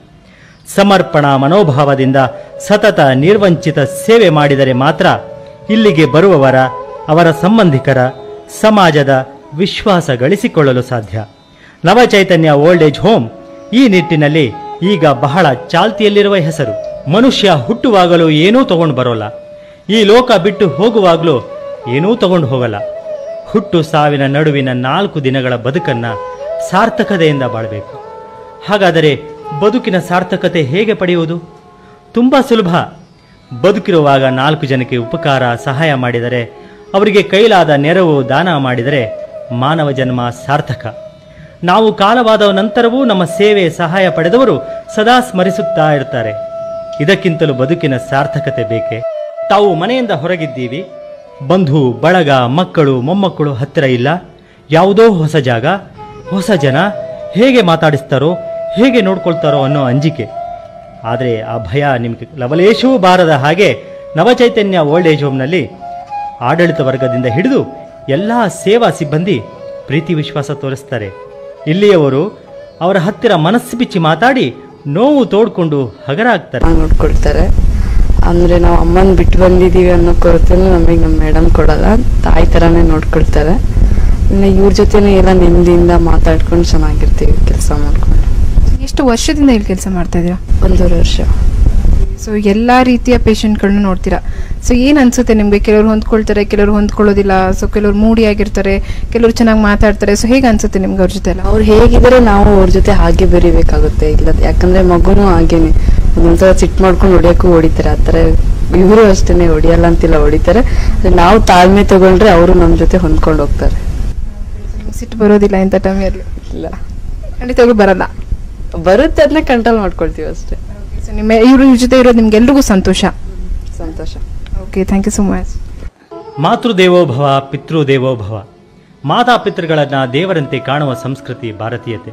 ಸಮರ್ಪಣಾ ಮನೋಭಾವದಿಂದ ಸತತ ನಿರ್ವಂಚಿತ ಸೇವೆ ಮಾಡಿದರೆ ಮಾತ್ರ ಇಲ್ಲಿಗೆ ಬರುವವರ ಅವರ ಸಂಬಂಧಿಕರ ಸಮಾಜದ ವಿಶ್ವಾಸ ಗಳಿಸಿಕೊಳ್ಳಲು ಸಾಧ್ಯ ನವಚೈತನ್ಯ ಓಲ್ಡ್ ಏಜ್ ಹೋಮ್ ಈ ನಿಟ್ಟಿನಲ್ಲಿ ಈಗ ಬಹಳ ಚಾಲ್ತಿಯಲ್ಲಿರುವ ಹೆಸರು ಮನುಷ್ಯ ಹುಟ್ಟುವಾಗಲೂ ಏನೂ ತಗೊಂಡು ಬರೋಲ್ಲ ಈ ಲೋಕ ಬಿಟ್ಟು ಹೋಗುವಾಗಲೂ ಏನೂ ತಗೊಂಡು ಹೋಗಲ್ಲ ಹುಟ್ಟು ಸಾವಿನ ನಡುವಿನ ನಾಲ್ಕು ದಿನಗಳ ಬದುಕನ್ನ ಸಾರ್ಥಕತೆಯಿಂದ ಬಾಳಬೇಕು ಹಾಗಾದರೆ ಬದುಕಿನ ಸಾರ್ಥಕತೆ ಹೇಗೆ ಪಡೆಯುವುದು ತುಂಬ ಸುಲಭ ಬದುಕಿರುವಾಗ ನಾಲ್ಕು ಜನಕ್ಕೆ ಉಪಕಾರ ಸಹಾಯ ಮಾಡಿದರೆ ಅವರಿಗೆ ಕೈಲಾದ ನೆರವು ದಾನ ಮಾಡಿದರೆ ಮಾನವ ಜನ್ಮ ಸಾರ್ಥಕ ನಾವು ಕಾಲವಾದ ನಂತರವೂ ನಮ್ಮ ಸೇವೆ ಸಹಾಯ ಪಡೆದವರು ಸದಾ ಸ್ಮರಿಸುತ್ತಾ ಇರ್ತಾರೆ ಇದಕ್ಕಿಂತಲೂ ಬದುಕಿನ ಸಾರ್ಥಕತೆ ಬೇಕೆ ತಾವು ಮನೆಯಿಂದ ಹೊರಗಿದ್ದೀವಿ ಬಂಧು ಬಳಗ ಮಕ್ಕಳು ಮೊಮ್ಮಕ್ಕಳು ಹತ್ತಿರ ಇಲ್ಲ ಯಾವುದೋ ಹೊಸ ಜಾಗ ಹೊಸ ಜನ ಹೇಗೆ ಮಾತಾಡಿಸ್ತಾರೋ ಹೇಗೆ ನೋಡ್ಕೊಳ್ತಾರೋ ಅನ್ನೋ ಅಂಜಿಕೆ ಆದರೆ ಆ ಭಯ ನಿಮಗೆ ಲವಲೇಶವೂ ಬಾರದ ಹಾಗೆ ನವಚೈತನ್ಯ ಓಲ್ಡ್ ಏಜ್ ಹೋಮ್ನಲ್ಲಿ ಆಡಳಿತ ವರ್ಗದಿಂದ ಹಿಡಿದು ಎಲ್ಲ ಸೇವಾ ಸಿಬ್ಬಂದಿ ಪ್ರೀತಿ ವಿಶ್ವಾಸ ತೋರಿಸ್ತಾರೆ ಇಲ್ಲಿಯವರು ಅವರ ಹತ್ತಿರ ಮನಸ್ಸು ಬಿಚ್ಚಿ ಮಾತಾಡಿ ನೋವು ತೋಡ್ಕೊಂಡು ಹಗರ ಆಗ್ತಾರೆ ನೋಡ್ಕೊಳ್ತಾರೆ ಅಂದ್ರೆ ನಾವು ಅಮ್ಮನ್ ಬಿಟ್ಟು ಬಂದಿದೀವಿ ಅನ್ನೋ ಕೊರತೆನೂ ನಮಗೆ ನಮ್ಮ ಮೇಡಮ್ ಕೊಡಲ್ಲ ತಾಯಿ ತರಾನೇ ನೋಡ್ಕೊಳ್ತಾರೆ ಇನ್ನು ಇವ್ರ ಜೊತೆನೇ ಎಲ್ಲ ನೆಮ್ಮದಿಯಿಂದ ಮಾತಾಡ್ಕೊಂಡು ಚೆನ್ನಾಗಿರ್ತೀವಿ ಕೆಲಸ ಮಾಡ್ಕೊಂಡು ಎಷ್ಟು ವರ್ಷದಿಂದ ಇಲ್ಲಿ ಕೆಲಸ ಮಾಡ್ತಾ ಇದ್ದೀರಾ ಒಂದೂವರೆ ವರ್ಷ ಸೊ ಎಲ್ಲಾ ರೀತಿಯ ಪೇಷಂಟ್ಗಳನ್ನ ನೋಡ್ತೀರಾ ಸೊ ಏನ್ ಅನ್ಸುತ್ತೆ ನಿಮ್ಗೆ ಕೆಲವರು ಹೊಂದ್ಕೊಳ್ತಾರೆ ಕೆಲವರು ಹೊಂದ್ಕೊಳ್ಳೋದಿಲ್ಲ ಸೊ ಕೆಲವರು ಮೂಡಿ ಆಗಿರ್ತಾರೆ ಕೆಲವರು ಚೆನ್ನಾಗಿ ಮಾತಾಡ್ತಾರೆ ಸೊ ಹೇಗೆ ಅನ್ಸುತ್ತೆ ನಿಮ್ಗೆ ಅವ್ರ ಜೊತೆ ಎಲ್ಲ ಅವ್ರು ಹೇಗಿದ್ದಾರೆ ನಾವು ಅವ್ರ ಜೊತೆ ಹಾಗೆ ಬೆರಿಬೇಕಾಗುತ್ತೆ ಇಲ್ಲ ಯಾಕಂದ್ರೆ ಮಗುನು ಹಾಗೇನೆ ಒಂದೊಂದ್ಸಲ ಸಿಟ್ಟು ಮಾಡ್ಕೊಂಡು ಹೊಡಿಯಕ್ಕೂ ಹೊಡಿತಾರೆ ಆತರ ಇವರು ಅಷ್ಟೇನೆ ಹೊಡಿಯಲ್ಲ ಅಂತಿಲ್ಲ ಹೊಡಿತಾರೆ ಆದ್ರೆ ನಾವು ತಾಳ್ಮೆ ತಗೊಂಡ್ರೆ ಅವರು ನಮ್ಮ ಜೊತೆ ಹೊಂದ್ಕೊಂಡು ಹೋಗ್ತಾರೆ ಸಿಟ್ಟು ಬರೋದಿಲ್ಲ ಇಂಥ ಟೈಮಲ್ಲಿ ಇಲ್ಲ ಖಂಡಿತವಾಗ್ಲೂ ಬರಲ್ಲ ಬರುತ್ತೆ ಅದನ್ನ ಕಂಟ್ರೋಲ್ ಮಾಡ್ಕೊಳ್ತೀವಿ ಅಷ್ಟೇ ಸೊ ನಿಮ್ಮ ಇವ್ರ ಇವ್ರ ಜೊತೆ ಇರೋದು ನಿಮ್ಗೆ ಎಲ್ರಿಗೂ ಸಂತೋಷ ಸಂತೋಷ okay thank you so much ಮಾತೃದೇವೋಭವ ಪಿತೃದೇವೋಭವ ಮಾತಾಪಿತೃಗಳನ್ನು ದೇವರಂತೆ ಕಾಣುವ ಸಂಸ್ಕೃತಿ ಭಾರತೀಯತೆ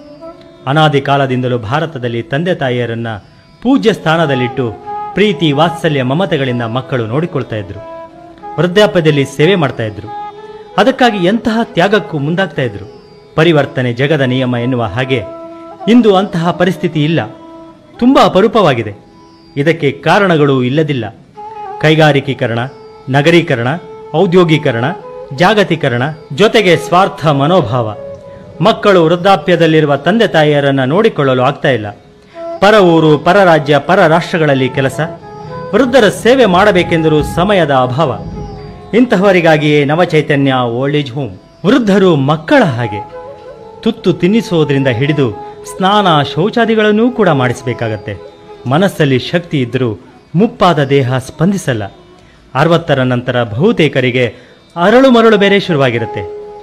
ಅನಾದಿ ಕಾಲದಿಂದಲೂ ಭಾರತದಲ್ಲಿ ತಂದೆ ತಾಯಿಯರನ್ನ ಪೂಜ್ಯ ಸ್ಥಾನದಲ್ಲಿಟ್ಟು ಪ್ರೀತಿ ವಾತ್ಸಲ್ಯ ಮಮತೆಗಳಿಂದ ಮಕ್ಕಳು ನೋಡಿಕೊಳ್ತಾ ಇದ್ರು ವೃದ್ಧಾಪ್ಯದಲ್ಲಿ ಸೇವೆ ಮಾಡ್ತಾ ಇದ್ರು ಅದಕ್ಕಾಗಿ ಎಂತಹ ತ್ಯಾಗಕ್ಕೂ ಮುಂದಾಗ್ತಾ ಇದ್ರು ಪರಿವರ್ತನೆ ಜಗದ ನಿಯಮ ಎನ್ನುವ ಹಾಗೆ ಇಂದು ಅಂತಹ ಪರಿಸ್ಥಿತಿ ಇಲ್ಲ ತುಂಬಾ ಅಪರೂಪವಾಗಿದೆ ಇದಕ್ಕೆ ಕಾರಣಗಳು ಇಲ್ಲದಿಲ್ಲ ಕೈಗಾರಿಕೀಕರಣ ನಗರೀಕರಣ ಔದ್ಯೋಗೀಕರಣ ಜಾಗತೀಕರಣ ಜೊತೆಗೆ ಸ್ವಾರ್ಥ ಮನೋಭಾವ ಮಕ್ಕಳು ವೃದ್ಧಾಪ್ಯದಲ್ಲಿರುವ ತಂದೆ ತಾಯಿಯರನ್ನ ನೋಡಿಕೊಳ್ಳಲು ಆಗ್ತಾ ಇಲ್ಲ ಪರ ಊರು ಪರ ರಾಜ್ಯ ಪರ ರಾಷ್ಟ್ರಗಳಲ್ಲಿ ಕೆಲಸ ವೃದ್ಧರ ಸೇವೆ ಮಾಡಬೇಕೆಂದರೂ ಸಮಯದ ಅಭಾವ ಇಂತಹವರಿಗಾಗಿಯೇ ನವಚೈತನ್ಯ ಓಲ್ಡ್ ಏಜ್ ಹೋಮ್ ವೃದ್ಧರು ಮಕ್ಕಳ ಹಾಗೆ ತುತ್ತು ತಿನ್ನಿಸುವುದರಿಂದ ಹಿಡಿದು ಸ್ನಾನ ಶೌಚಾದಿಗಳನ್ನೂ ಕೂಡ ಮಾಡಿಸಬೇಕಾಗತ್ತೆ ಮನಸ್ಸಲ್ಲಿ ಶಕ್ತಿ ಇದ್ದರೂ ಮುಪ್ಪಾದ ದೇಹ ಸ್ಪಂದಿಸಲ್ಲ ಅರವತ್ತರ ನಂತರ ಬಹುತೇಕರಿಗೆ ಅರಳು ಮರಳು ಬೇರೆ ಶುರುವಾಗಿರುತ್ತೆ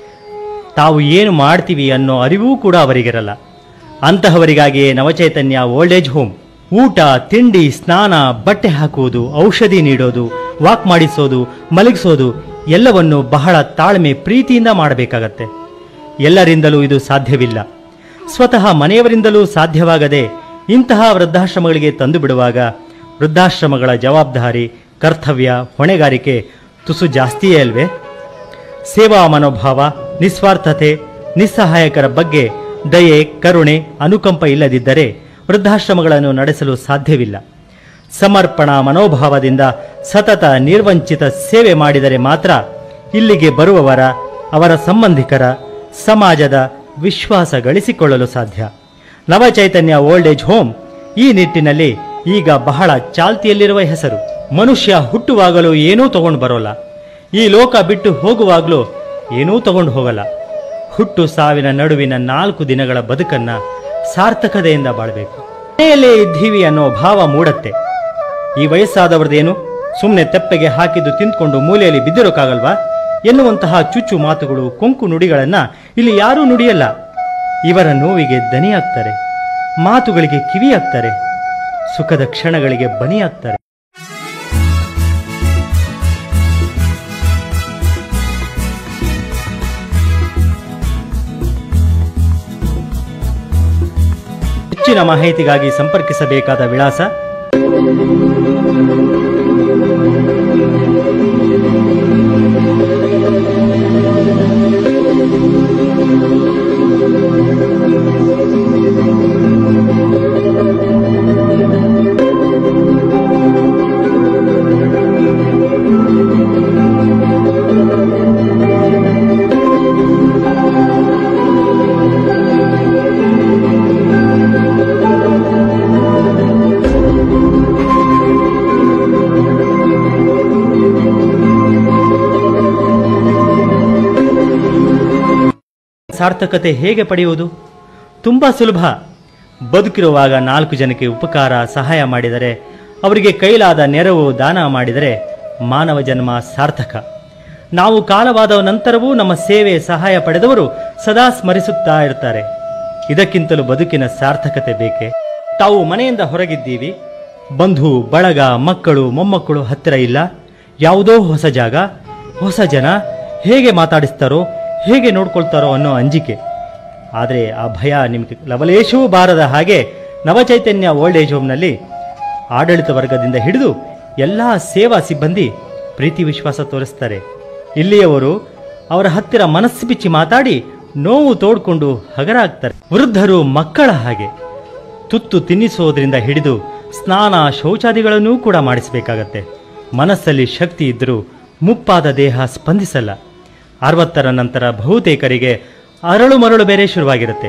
ತಾವು ಏನು ಮಾಡ್ತೀವಿ ಅನ್ನೋ ಅರಿವೂ ಕೂಡ ಅವರಿಗಿರಲ್ಲ ಅಂತಹವರಿಗಾಗಿಯೇ ನವಚೈತನ್ಯ ಓಲ್ಡ್ ಏಜ್ ಹೋಮ್ ಊಟ ತಿಂಡಿ ಸ್ನಾನ ಬಟ್ಟೆ ಹಾಕುವುದು ಔಷಧಿ ನೀಡೋದು ವಾಕ್ ಮಾಡಿಸೋದು ಮಲಗಿಸೋದು ಎಲ್ಲವನ್ನು ಬಹಳ ತಾಳ್ಮೆ ಪ್ರೀತಿಯಿಂದ ಮಾಡಬೇಕಾಗತ್ತೆ ಎಲ್ಲರಿಂದಲೂ ಇದು ಸಾಧ್ಯವಿಲ್ಲ ಸ್ವತಃ ಮನೆಯವರಿಂದಲೂ ಸಾಧ್ಯವಾಗದೆ ಇಂತಹ ವೃದ್ಧಾಶ್ರಮಗಳಿಗೆ ತಂದು ಬಿಡುವಾಗ ವೃದ್ಧಾಶ್ರಮಗಳ ಜವಾಬ್ದಾರಿ ಕರ್ತವ್ಯ ಹೊಣೆಗಾರಿಕೆ ತುಸು ಜಾಸ್ತಿಯೇ ಅಲ್ವೇ ಸೇವಾ ಮನೋಭಾವ ನಿಸ್ವಾರ್ಥತೆ ನಿಸ್ಸಹಾಯಕರ ಬಗ್ಗೆ ದಯೆ ಕರುಣೆ ಅನುಕಂಪ ಇಲ್ಲದಿದ್ದರೆ ವೃದ್ಧಾಶ್ರಮಗಳನ್ನು ನಡೆಸಲು ಸಾಧ್ಯವಿಲ್ಲ ಸಮರ್ಪಣಾ ಮನೋಭಾವದಿಂದ ಸತತ ನಿರ್ವಂಚಿತ ಸೇವೆ ಮಾಡಿದರೆ ಮಾತ್ರ ಇಲ್ಲಿಗೆ ಬರುವವರ ಅವರ ಸಂಬಂಧಿಕರ ಸಮಾಜದ ವಿಶ್ವಾಸ ಗಳಿಸಿಕೊಳ್ಳಲು ಸಾಧ್ಯ ನವಚೈತನ್ಯ ಓಲ್ಡ್ ಏಜ್ ಹೋಮ್ ಈ ನಿಟ್ಟಿನಲ್ಲಿ ಈಗ ಬಹಳ ಚಾಲ್ತಿಯಲ್ಲಿರುವ ಹೆಸರು ಮನುಷ್ಯ ಹುಟ್ಟುವಾಗಲೂ ಏನೂ ತಗೊಂಡು ಬರೋಲ್ಲ ಈ ಲೋಕ ಬಿಟ್ಟು ಹೋಗುವಾಗಲೂ ಏನೂ ತಗೊಂಡು ಹೋಗಲ್ಲ ಹುಟ್ಟು ಸಾವಿನ ನಡುವಿನ ನಾಲ್ಕು ದಿನಗಳ ಬದುಕನ್ನ ಸಾರ್ಥಕತೆಯಿಂದ ಬಾಳಬೇಕು ಮನೆಯಲ್ಲೇ ಇದ್ದೀವಿ ಅನ್ನೋ ಭಾವ ಮೂಡತ್ತೆ ಈ ವಯಸ್ಸಾದವ್ರದ್ದೇನು ಸುಮ್ಮನೆ ತೆಪ್ಪೆಗೆ ಹಾಕಿದ್ದು ತಿಂದ್ಕೊಂಡು ಮೂಲೆಯಲ್ಲಿ ಬಿದ್ದಿರೋಕ್ಕಾಗಲ್ವಾ ಎನ್ನುವಂತಹ ಚುಚ್ಚು ಮಾತುಗಳು ಕೊಂಕು ನುಡಿಗಳನ್ನ ಇಲ್ಲಿ ಯಾರೂ ನುಡಿಯಲ್ಲ ಇವರ ನೋವಿಗೆ ದನಿಯಾಗ್ತಾರೆ ಮಾತುಗಳಿಗೆ ಕಿವಿಯಾಗ್ತಾರೆ ಸುಖದ ಕ್ಷಣಗಳಿಗೆ ಬನಿಯಾಗ್ತಾರೆ ಹೆಚ್ಚಿನ ಮಾಹಿತಿಗಾಗಿ ಸಂಪರ್ಕಿಸಬೇಕಾದ ವಿಳಾಸ ಸಾರ್ಥಕತೆ ಹೇಗೆ ಪಡೆಯುವುದು ತುಂಬ ಸುಲಭ ಬದುಕಿರುವಾಗ ನಾಲ್ಕು ಜನಕ್ಕೆ ಉಪಕಾರ ಸಹಾಯ ಮಾಡಿದರೆ ಅವರಿಗೆ ಕೈಲಾದ ನೆರವು ದಾನ ಮಾಡಿದರೆ ಮಾನವ ಜನ್ಮ ಸಾರ್ಥಕ ನಾವು ಕಾಲವಾದ ನಂತರವೂ ನಮ್ಮ ಸೇವೆ ಸಹಾಯ ಪಡೆದವರು ಸದಾ ಸ್ಮರಿಸುತ್ತಾ ಇರ್ತಾರೆ ಇದಕ್ಕಿಂತಲೂ ಬದುಕಿನ ಸಾರ್ಥಕತೆ ಬೇಕೆ ತಾವು ಮನೆಯಿಂದ ಹೊರಗಿದ್ದೀವಿ ಬಂಧು ಬಳಗ ಮಕ್ಕಳು ಮೊಮ್ಮಕ್ಕಳು ಹತ್ತಿರ ಇಲ್ಲ ಯಾವುದೋ ಹೊಸ ಜಾಗ ಹೊಸ ಜನ ಹೇಗೆ ಮಾತಾಡಿಸ್ತಾರೋ ಹೇಗೆ ನೋಡ್ಕೊಳ್ತಾರೋ ಅನ್ನೋ ಅಂಜಿಕೆ ಆದರೆ ಆ ಭಯ ನಿಮಗೆ ಲವಲೇಶವೂ ಬಾರದ ಹಾಗೆ ನವಚೈತನ್ಯ ಓಲ್ಡ್ ಏಜ್ ಹೋಮ್ನಲ್ಲಿ ಆಡಳಿತ ವರ್ಗದಿಂದ ಹಿಡಿದು ಎಲ್ಲ ಸೇವಾ ಸಿಬ್ಬಂದಿ ಪ್ರೀತಿ ವಿಶ್ವಾಸ ತೋರಿಸ್ತಾರೆ ಇಲ್ಲಿಯವರು ಅವರ ಹತ್ತಿರ ಮನಸ್ಸು ಬಿಚ್ಚಿ ಮಾತಾಡಿ ನೋವು ತೋಡ್ಕೊಂಡು ಹಗರ ಆಗ್ತಾರೆ ವೃದ್ಧರು ಮಕ್ಕಳ ಹಾಗೆ ತುತ್ತು ತಿನ್ನಿಸೋದ್ರಿಂದ ಹಿಡಿದು ಸ್ನಾನ ಶೌಚಾದಿಗಳನ್ನೂ ಕೂಡ ಮಾಡಿಸಬೇಕಾಗತ್ತೆ ಮನಸ್ಸಲ್ಲಿ ಶಕ್ತಿ ಇದ್ದರೂ ಮುಪ್ಪಾದ ದೇಹ ಸ್ಪಂದಿಸಲ್ಲ ಅರವತ್ತರ ನಂತರ ಬಹುತೇಕರಿಗೆ ಅರಳು ಮರಳು ಬೇರೆ ಶುರುವಾಗಿರುತ್ತೆ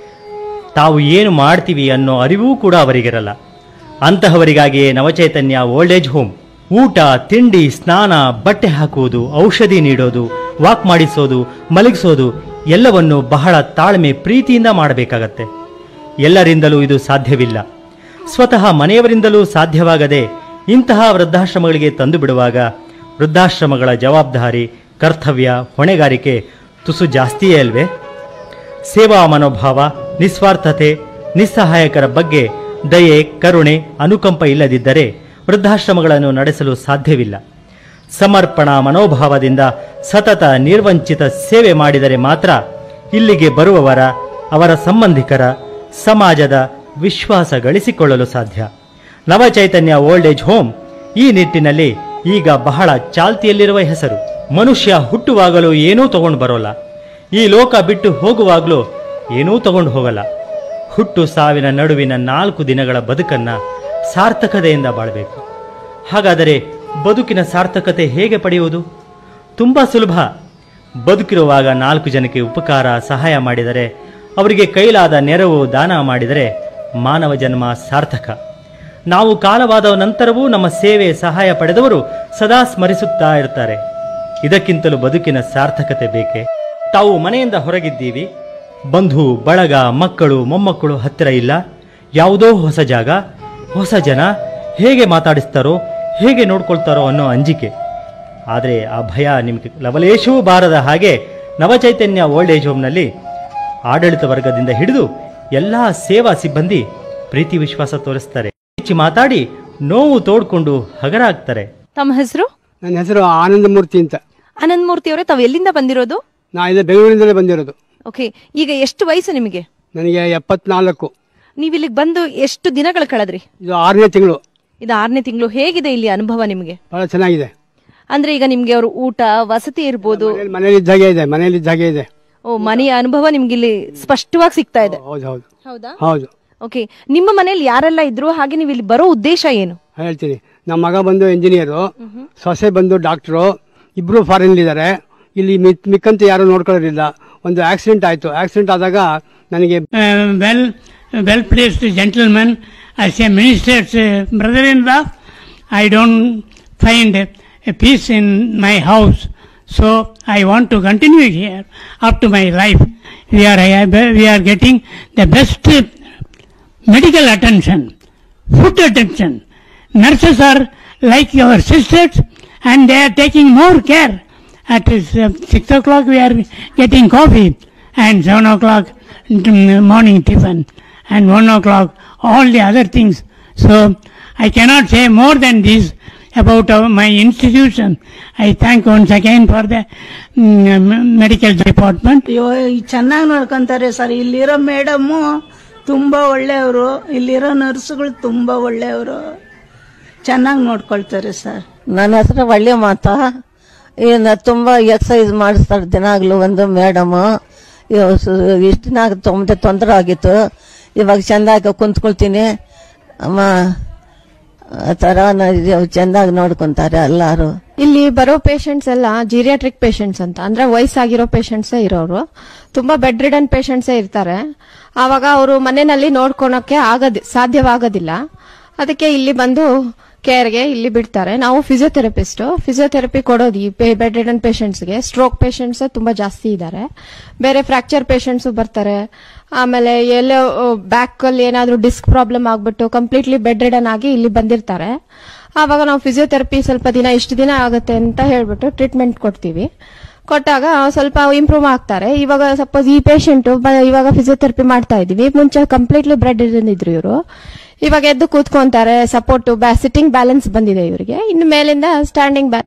ತಾವು ಏನು ಮಾಡ್ತೀವಿ ಅನ್ನೋ ಅರಿವೂ ಕೂಡ ಅವರಿಗಿರಲ್ಲ ಅಂತಹವರಿಗಾಗಿಯೇ ನವಚೈತನ್ಯ ಓಲ್ಡ್ ಏಜ್ ಹೋಮ್ ಊಟ ತಿಂಡಿ ಸ್ನಾನ ಬಟ್ಟೆ ಹಾಕುವುದು ಔಷಧಿ ನೀಡೋದು ವಾಕ್ ಮಾಡಿಸೋದು ಮಲಗಿಸೋದು ಎಲ್ಲವನ್ನು ಬಹಳ ತಾಳ್ಮೆ ಪ್ರೀತಿಯಿಂದ ಮಾಡಬೇಕಾಗತ್ತೆ ಎಲ್ಲರಿಂದಲೂ ಇದು ಸಾಧ್ಯವಿಲ್ಲ ಸ್ವತಃ ಮನೆಯವರಿಂದಲೂ ಸಾಧ್ಯವಾಗದೆ ಇಂತಹ ವೃದ್ಧಾಶ್ರಮಗಳಿಗೆ ತಂದು ಬಿಡುವಾಗ ವೃದ್ಧಾಶ್ರಮಗಳ ಜವಾಬ್ದಾರಿ ಕರ್ತವ್ಯ ಹೊಣೆಗಾರಿಕೆ ತುಸು ಜಾಸ್ತಿಯೇ ಅಲ್ವೇ ಸೇವಾ ಮನೋಭಾವ ನಿಸ್ವಾರ್ಥತೆ ನಿಸ್ಸಹಾಯಕರ ಬಗ್ಗೆ ದಯೆ ಕರುಣೆ ಅನುಕಂಪ ಇಲ್ಲದಿದ್ದರೆ ವೃದ್ಧಾಶ್ರಮಗಳನ್ನು ನಡೆಸಲು ಸಾಧ್ಯವಿಲ್ಲ ಸಮರ್ಪಣಾ ಮನೋಭಾವದಿಂದ ಸತತ ನಿರ್ವಂಚಿತ ಸೇವೆ ಮಾಡಿದರೆ ಮಾತ್ರ ಇಲ್ಲಿಗೆ ಬರುವವರ ಅವರ ಸಂಬಂಧಿಕರ ಸಮಾಜದ ವಿಶ್ವಾಸ ಗಳಿಸಿಕೊಳ್ಳಲು ಸಾಧ್ಯ ನವಚೈತನ್ಯ ಓಲ್ಡ್ ಏಜ್ ಹೋಮ್ ಈ ನಿಟ್ಟಿನಲ್ಲಿ ಈಗ ಬಹಳ ಚಾಲ್ತಿಯಲ್ಲಿರುವ ಹೆಸರು ಮನುಷ್ಯ ಹುಟ್ಟುವಾಗಲೂ ಏನೂ ತಗೊಂಡು ಬರೋಲ್ಲ ಈ ಲೋಕ ಬಿಟ್ಟು ಹೋಗುವಾಗಲೂ ಏನೂ ತಗೊಂಡು ಹೋಗಲ್ಲ ಹುಟ್ಟು ಸಾವಿನ ನಡುವಿನ ನಾಲ್ಕು ದಿನಗಳ ಬದುಕನ್ನ ಸಾರ್ಥಕತೆಯಿಂದ ಬಾಳಬೇಕು ಹಾಗಾದರೆ ಬದುಕಿನ ಸಾರ್ಥಕತೆ ಹೇಗೆ ಪಡೆಯುವುದು ತುಂಬ ಸುಲಭ ಬದುಕಿರುವಾಗ ನಾಲ್ಕು ಜನಕ್ಕೆ ಉಪಕಾರ ಸಹಾಯ ಮಾಡಿದರೆ ಅವರಿಗೆ ಕೈಲಾದ ನೆರವು ದಾನ ಮಾಡಿದರೆ ಮಾನವ ಜನ್ಮ ಸಾರ್ಥಕ ನಾವು ಕಾಲವಾದ ನಂತರವೂ ನಮ್ಮ ಸೇವೆ ಸಹಾಯ ಪಡೆದವರು ಸದಾ ಸ್ಮರಿಸುತ್ತಾ ಇರ್ತಾರೆ ಇದಕ್ಕಿಂತಲೂ ಬದುಕಿನ ಸಾರ್ಥಕತೆ ಬೇಕೆ ತಾವು ಮನೆಯಿಂದ ಹೊರಗಿದ್ದೀವಿ ಬಂಧು ಬಳಗ ಮಕ್ಕಳು ಮೊಮ್ಮಕ್ಕಳು ಹತ್ತಿರ ಇಲ್ಲ ಯಾವುದೋ ಹೊಸ ಜಾಗ ಹೊಸ ಜನ ಹೇಗೆ ಮಾತಾಡಿಸ್ತಾರೋ ಹೇಗೆ ನೋಡ್ಕೊಳ್ತಾರೋ ಅನ್ನೋ ಅಂಜಿಕೆ ಆದರೆ ಆ ಭಯ ನಿಮಗೆ ಲವಲೇಶವೂ ಬಾರದ ಹಾಗೆ ನವಚೈತನ್ಯ ಓಲ್ಡ್ ಏಜ್ ಹೋಮ್ನಲ್ಲಿ ಆಡಳಿತ ವರ್ಗದಿಂದ ಹಿಡಿದು ಎಲ್ಲ ಸೇವಾ ಸಿಬ್ಬಂದಿ ಪ್ರೀತಿ ವಿಶ್ವಾಸ ತೋರಿಸ್ತಾರೆ ಹೆಚ್ಚು ಮಾತಾಡಿ ನೋವು ತೋಡ್ಕೊಂಡು ಹಗರಾಗ್ತಾರೆ ತಮ್ಮ ಹೆಸರು ನನ್ನ ಹೆಸರು ಆನಂದಮೂರ್ತಿ ಅಂತ ಆನಂದ್ ಮೂರ್ತಿ ಅವರೇ ತಾವು ಎಲ್ಲಿಂದ ಬಂದಿರೋದು ನಾ ಇಲ್ಲಿ ಬೆಂಗಳೂರಿಂದಲೇ ಬಂದಿರೋದು ಓಕೆ ಈಗ ಎಷ್ಟು ವಯಸ್ಸು ನಿಮಗೆ ನನಗೆ ಎಪ್ಪತ್ನಾಲ್ಕು ನೀವು ಇಲ್ಲಿಗೆ ಬಂದು ಎಷ್ಟು ದಿನಗಳು ಕಳೆದ್ರಿ ಇದು ಆರನೇ ತಿಂಗಳು ಇದು ಆರನೇ ತಿಂಗಳು ಹೇಗಿದೆ ಇಲ್ಲಿ ಅನುಭವ ನಿಮಗೆ ಬಹಳ ಚೆನ್ನಾಗಿದೆ ಅಂದ್ರೆ ಈಗ ನಿಮ್ಗೆ ಅವರು ಊಟ ವಸತಿ ಇರ್ಬೋದು ಮನೇಲಿ ಇದ್ದಾಗೆ ಇದೆ ಮನೇಲಿ ಇದ್ದಾಗೆ ಇದೆ ಓ ಮನೆಯ ಅನುಭವ ನಿಮ್ಗೆ ಇಲ್ಲಿ ಸ್ಪಷ್ಟವಾಗಿ ಸಿಗ್ತಾ ಇದೆ ಹೌದು ಹೌದು ಹೌದಾ ಹೌದು ಓಕೆ ನಿಮ್ಮ ಮನೇಲಿ ಯಾರೆಲ್ಲ ಇದ್ರು ಹಾಗೆ ನೀವು ಇಲ್ಲಿ ಬರೋ ಉದ್ದೇಶ ಏನು ಹೇಳ್ತೀನಿ ನಮ್ಮ ಮಗ ಬಂದು ಇಂಜಿನಿಯರು ಸೊಸೆ ಬಂದು ಡಾಕ್ಟ್ರು ಇಬ್ರು ಫಾರಿನ್ ಇದ್ದಾರೆ ಇಲ್ಲಿ ಮಿಕ್ ಮಿಕ್ಕಂತ ಯಾರು ನೋಡ್ಕೊಳ್ಳೋದಿಲ್ಲ ಒಂದು ಆಕ್ಸಿಡೆಂಟ್ ಆಯ್ತು ಆಕ್ಸಿಡೆಂಟ್ ಆದಾಗ ನನಗೆ uh, well well placed gentleman as a minister's uh, brother-in-law i don't find a peace in my house so i want to continue here up to my life we are we are getting the best uh, medical attention food attention nurses are like your sisters and they are taking more care at uh, 6 o'clock we are getting coffee and 7 o'clock mm, morning tiffin and 1 o'clock all the other things so i cannot say more than this about our, my institution i thank once again for the mm, medical department ಅಯ್ಯೋ ಚೆನ್ನಾಗಿ ನೋಡ್ಕೊಂತಾರೆ sir ಇಲ್ಲಿರೋ madam ತುಂಬ ಒಳ್ಳೆಯವರು ಇಲ್ಲಿರೋ ನರ್ಸುಗಳು ತುಂಬ ಒಳ್ಳೆಯವರು ಚೆನ್ನಾಗಿ ನೋಡ್ಕೊಳ್ತಾರೆ ಸರ್ ನನ್ನ ಹೆಸರು ಒಳ್ಳೆ ಮಾತಾ ಇನ್ನು ತುಂಬ ಎಕ್ಸಸೈಸ್ ಮಾಡಿಸ್ತಾರೆ ದಿನಾಗ್ಲೂ ಒಂದು ಮೇಡಮು ಇಷ್ಟು ದಿನ ತುಂಬ ತೊಂದರೆ ಆಗಿತ್ತು ಇವಾಗ ಚೆಂದಾಗಿ ಕುಂತ್ಕೊಳ್ತೀನಿ ಅಮ್ಮ ಆ ಥರ ಚೆಂದಾಗಿ ನೋಡ್ಕೊಂತಾರೆ ಎಲ್ಲರೂ ಇಲ್ಲಿ ಬರೋ ಪೇಷಂಟ್ಸ್ ಎಲ್ಲ ಜೀರಿಯಾಟ್ರಿಕ್ ಪೇಷಂಟ್ಸ್ ಅಂತ ಅಂದ್ರೆ ವಯಸ್ಸಾಗಿರೋ ಪೇಷಂಟ್ಸೇ ಇರೋರು ತುಂಬಾ ಬೆಡ್ ರಿಡನ್ ಪೇಷಂಟ್ಸೇ ಇರ್ತಾರೆ ಆವಾಗ ಅವರು ಮನೆಯಲ್ಲಿ ನೋಡ್ಕೊಳಕ್ಕೆ ಆಗದ್ ಸಾಧ್ಯವಾಗೋದಿಲ್ಲ ಅದಕ್ಕೆ ಇಲ್ಲಿ ಬಂದು ಕೇರ್ಗೆ ಇಲ್ಲಿ ಬಿಡ್ತಾರೆ ನಾವು ಫಿಸಿಯೋಥೆರಪಿಸ್ಟ್ ಫಿಸಿಯೋಥೆರಪಿ ಕೊಡೋದು ಈ ಬೆಡ್ ರಿಡನ್ ಪೇಷಂಟ್ಸ್ಗೆ ಸ್ಟ್ರೋಕ್ ಪೇಷಂಟ್ಸ್ ತುಂಬಾ ಜಾಸ್ತಿ ಇದ್ದಾರೆ ಬೇರೆ ಫ್ರಾಕ್ಚರ್ ಪೇಷಂಟ್ಸ್ ಬರ್ತಾರೆ ಆಮೇಲೆ ಎಲ್ಲೋ ಬ್ಯಾಕ್ ಅಲ್ಲಿ ಏನಾದ್ರೂ ಡಿಸ್ಕ್ ಪ್ರಾಬ್ಲಮ್ ಆಗ್ಬಿಟ್ಟು ಕಂಪ್ಲೀಟ್ಲಿ ಬೆಡ್ ರಿಡನ್ ಆಗಿ ಇಲ್ಲಿ ಬಂದಿರ್ತಾರೆ ಆವಾಗ ನಾವು ಫಿಸಿಯೋಥೆರಪಿ ಸ್ವಲ್ಪ ದಿನ ಇಷ್ಟು ದಿನ ಆಗುತ್ತೆ ಅಂತ ಹೇಳ್ಬಿಟ್ಟು ಟ್ರೀಟ್ಮೆಂಟ್ ಕೊಡ್ತೀವಿ ಕೊಟ್ಟಾಗ ಸ್ವಲ್ಪ ಇಂಪ್ರೂವ್ ಆಗ್ತಾರೆ ಇವಾಗ ಸಪೋಸ್ ಈ ಪೇಷಂಟ್ ಇವಾಗ ಫಿಸಿಯೋಥೆರಪಿ ಮಾಡ್ತಾ ಇದೀವಿ ಮುಂಚೆ ಕಂಪ್ಲೀಟ್ಲಿ ಬ್ರೆಡ್ ಇದ್ರು ಇವರು ಇವಾಗ ಎದ್ದು ಕೂತ್ಕೊಂತಾರೆ ಸಪೋರ್ಟ್ ಸಿಟ್ಟಿಂಗ್ ಬ್ಯಾಲೆನ್ಸ್ ಬಂದಿದೆ ಇವರಿಗೆ ಇನ್ನು ಮೇಲಿಂದ ಸ್ಟ್ಯಾಂಡಿಂಗ್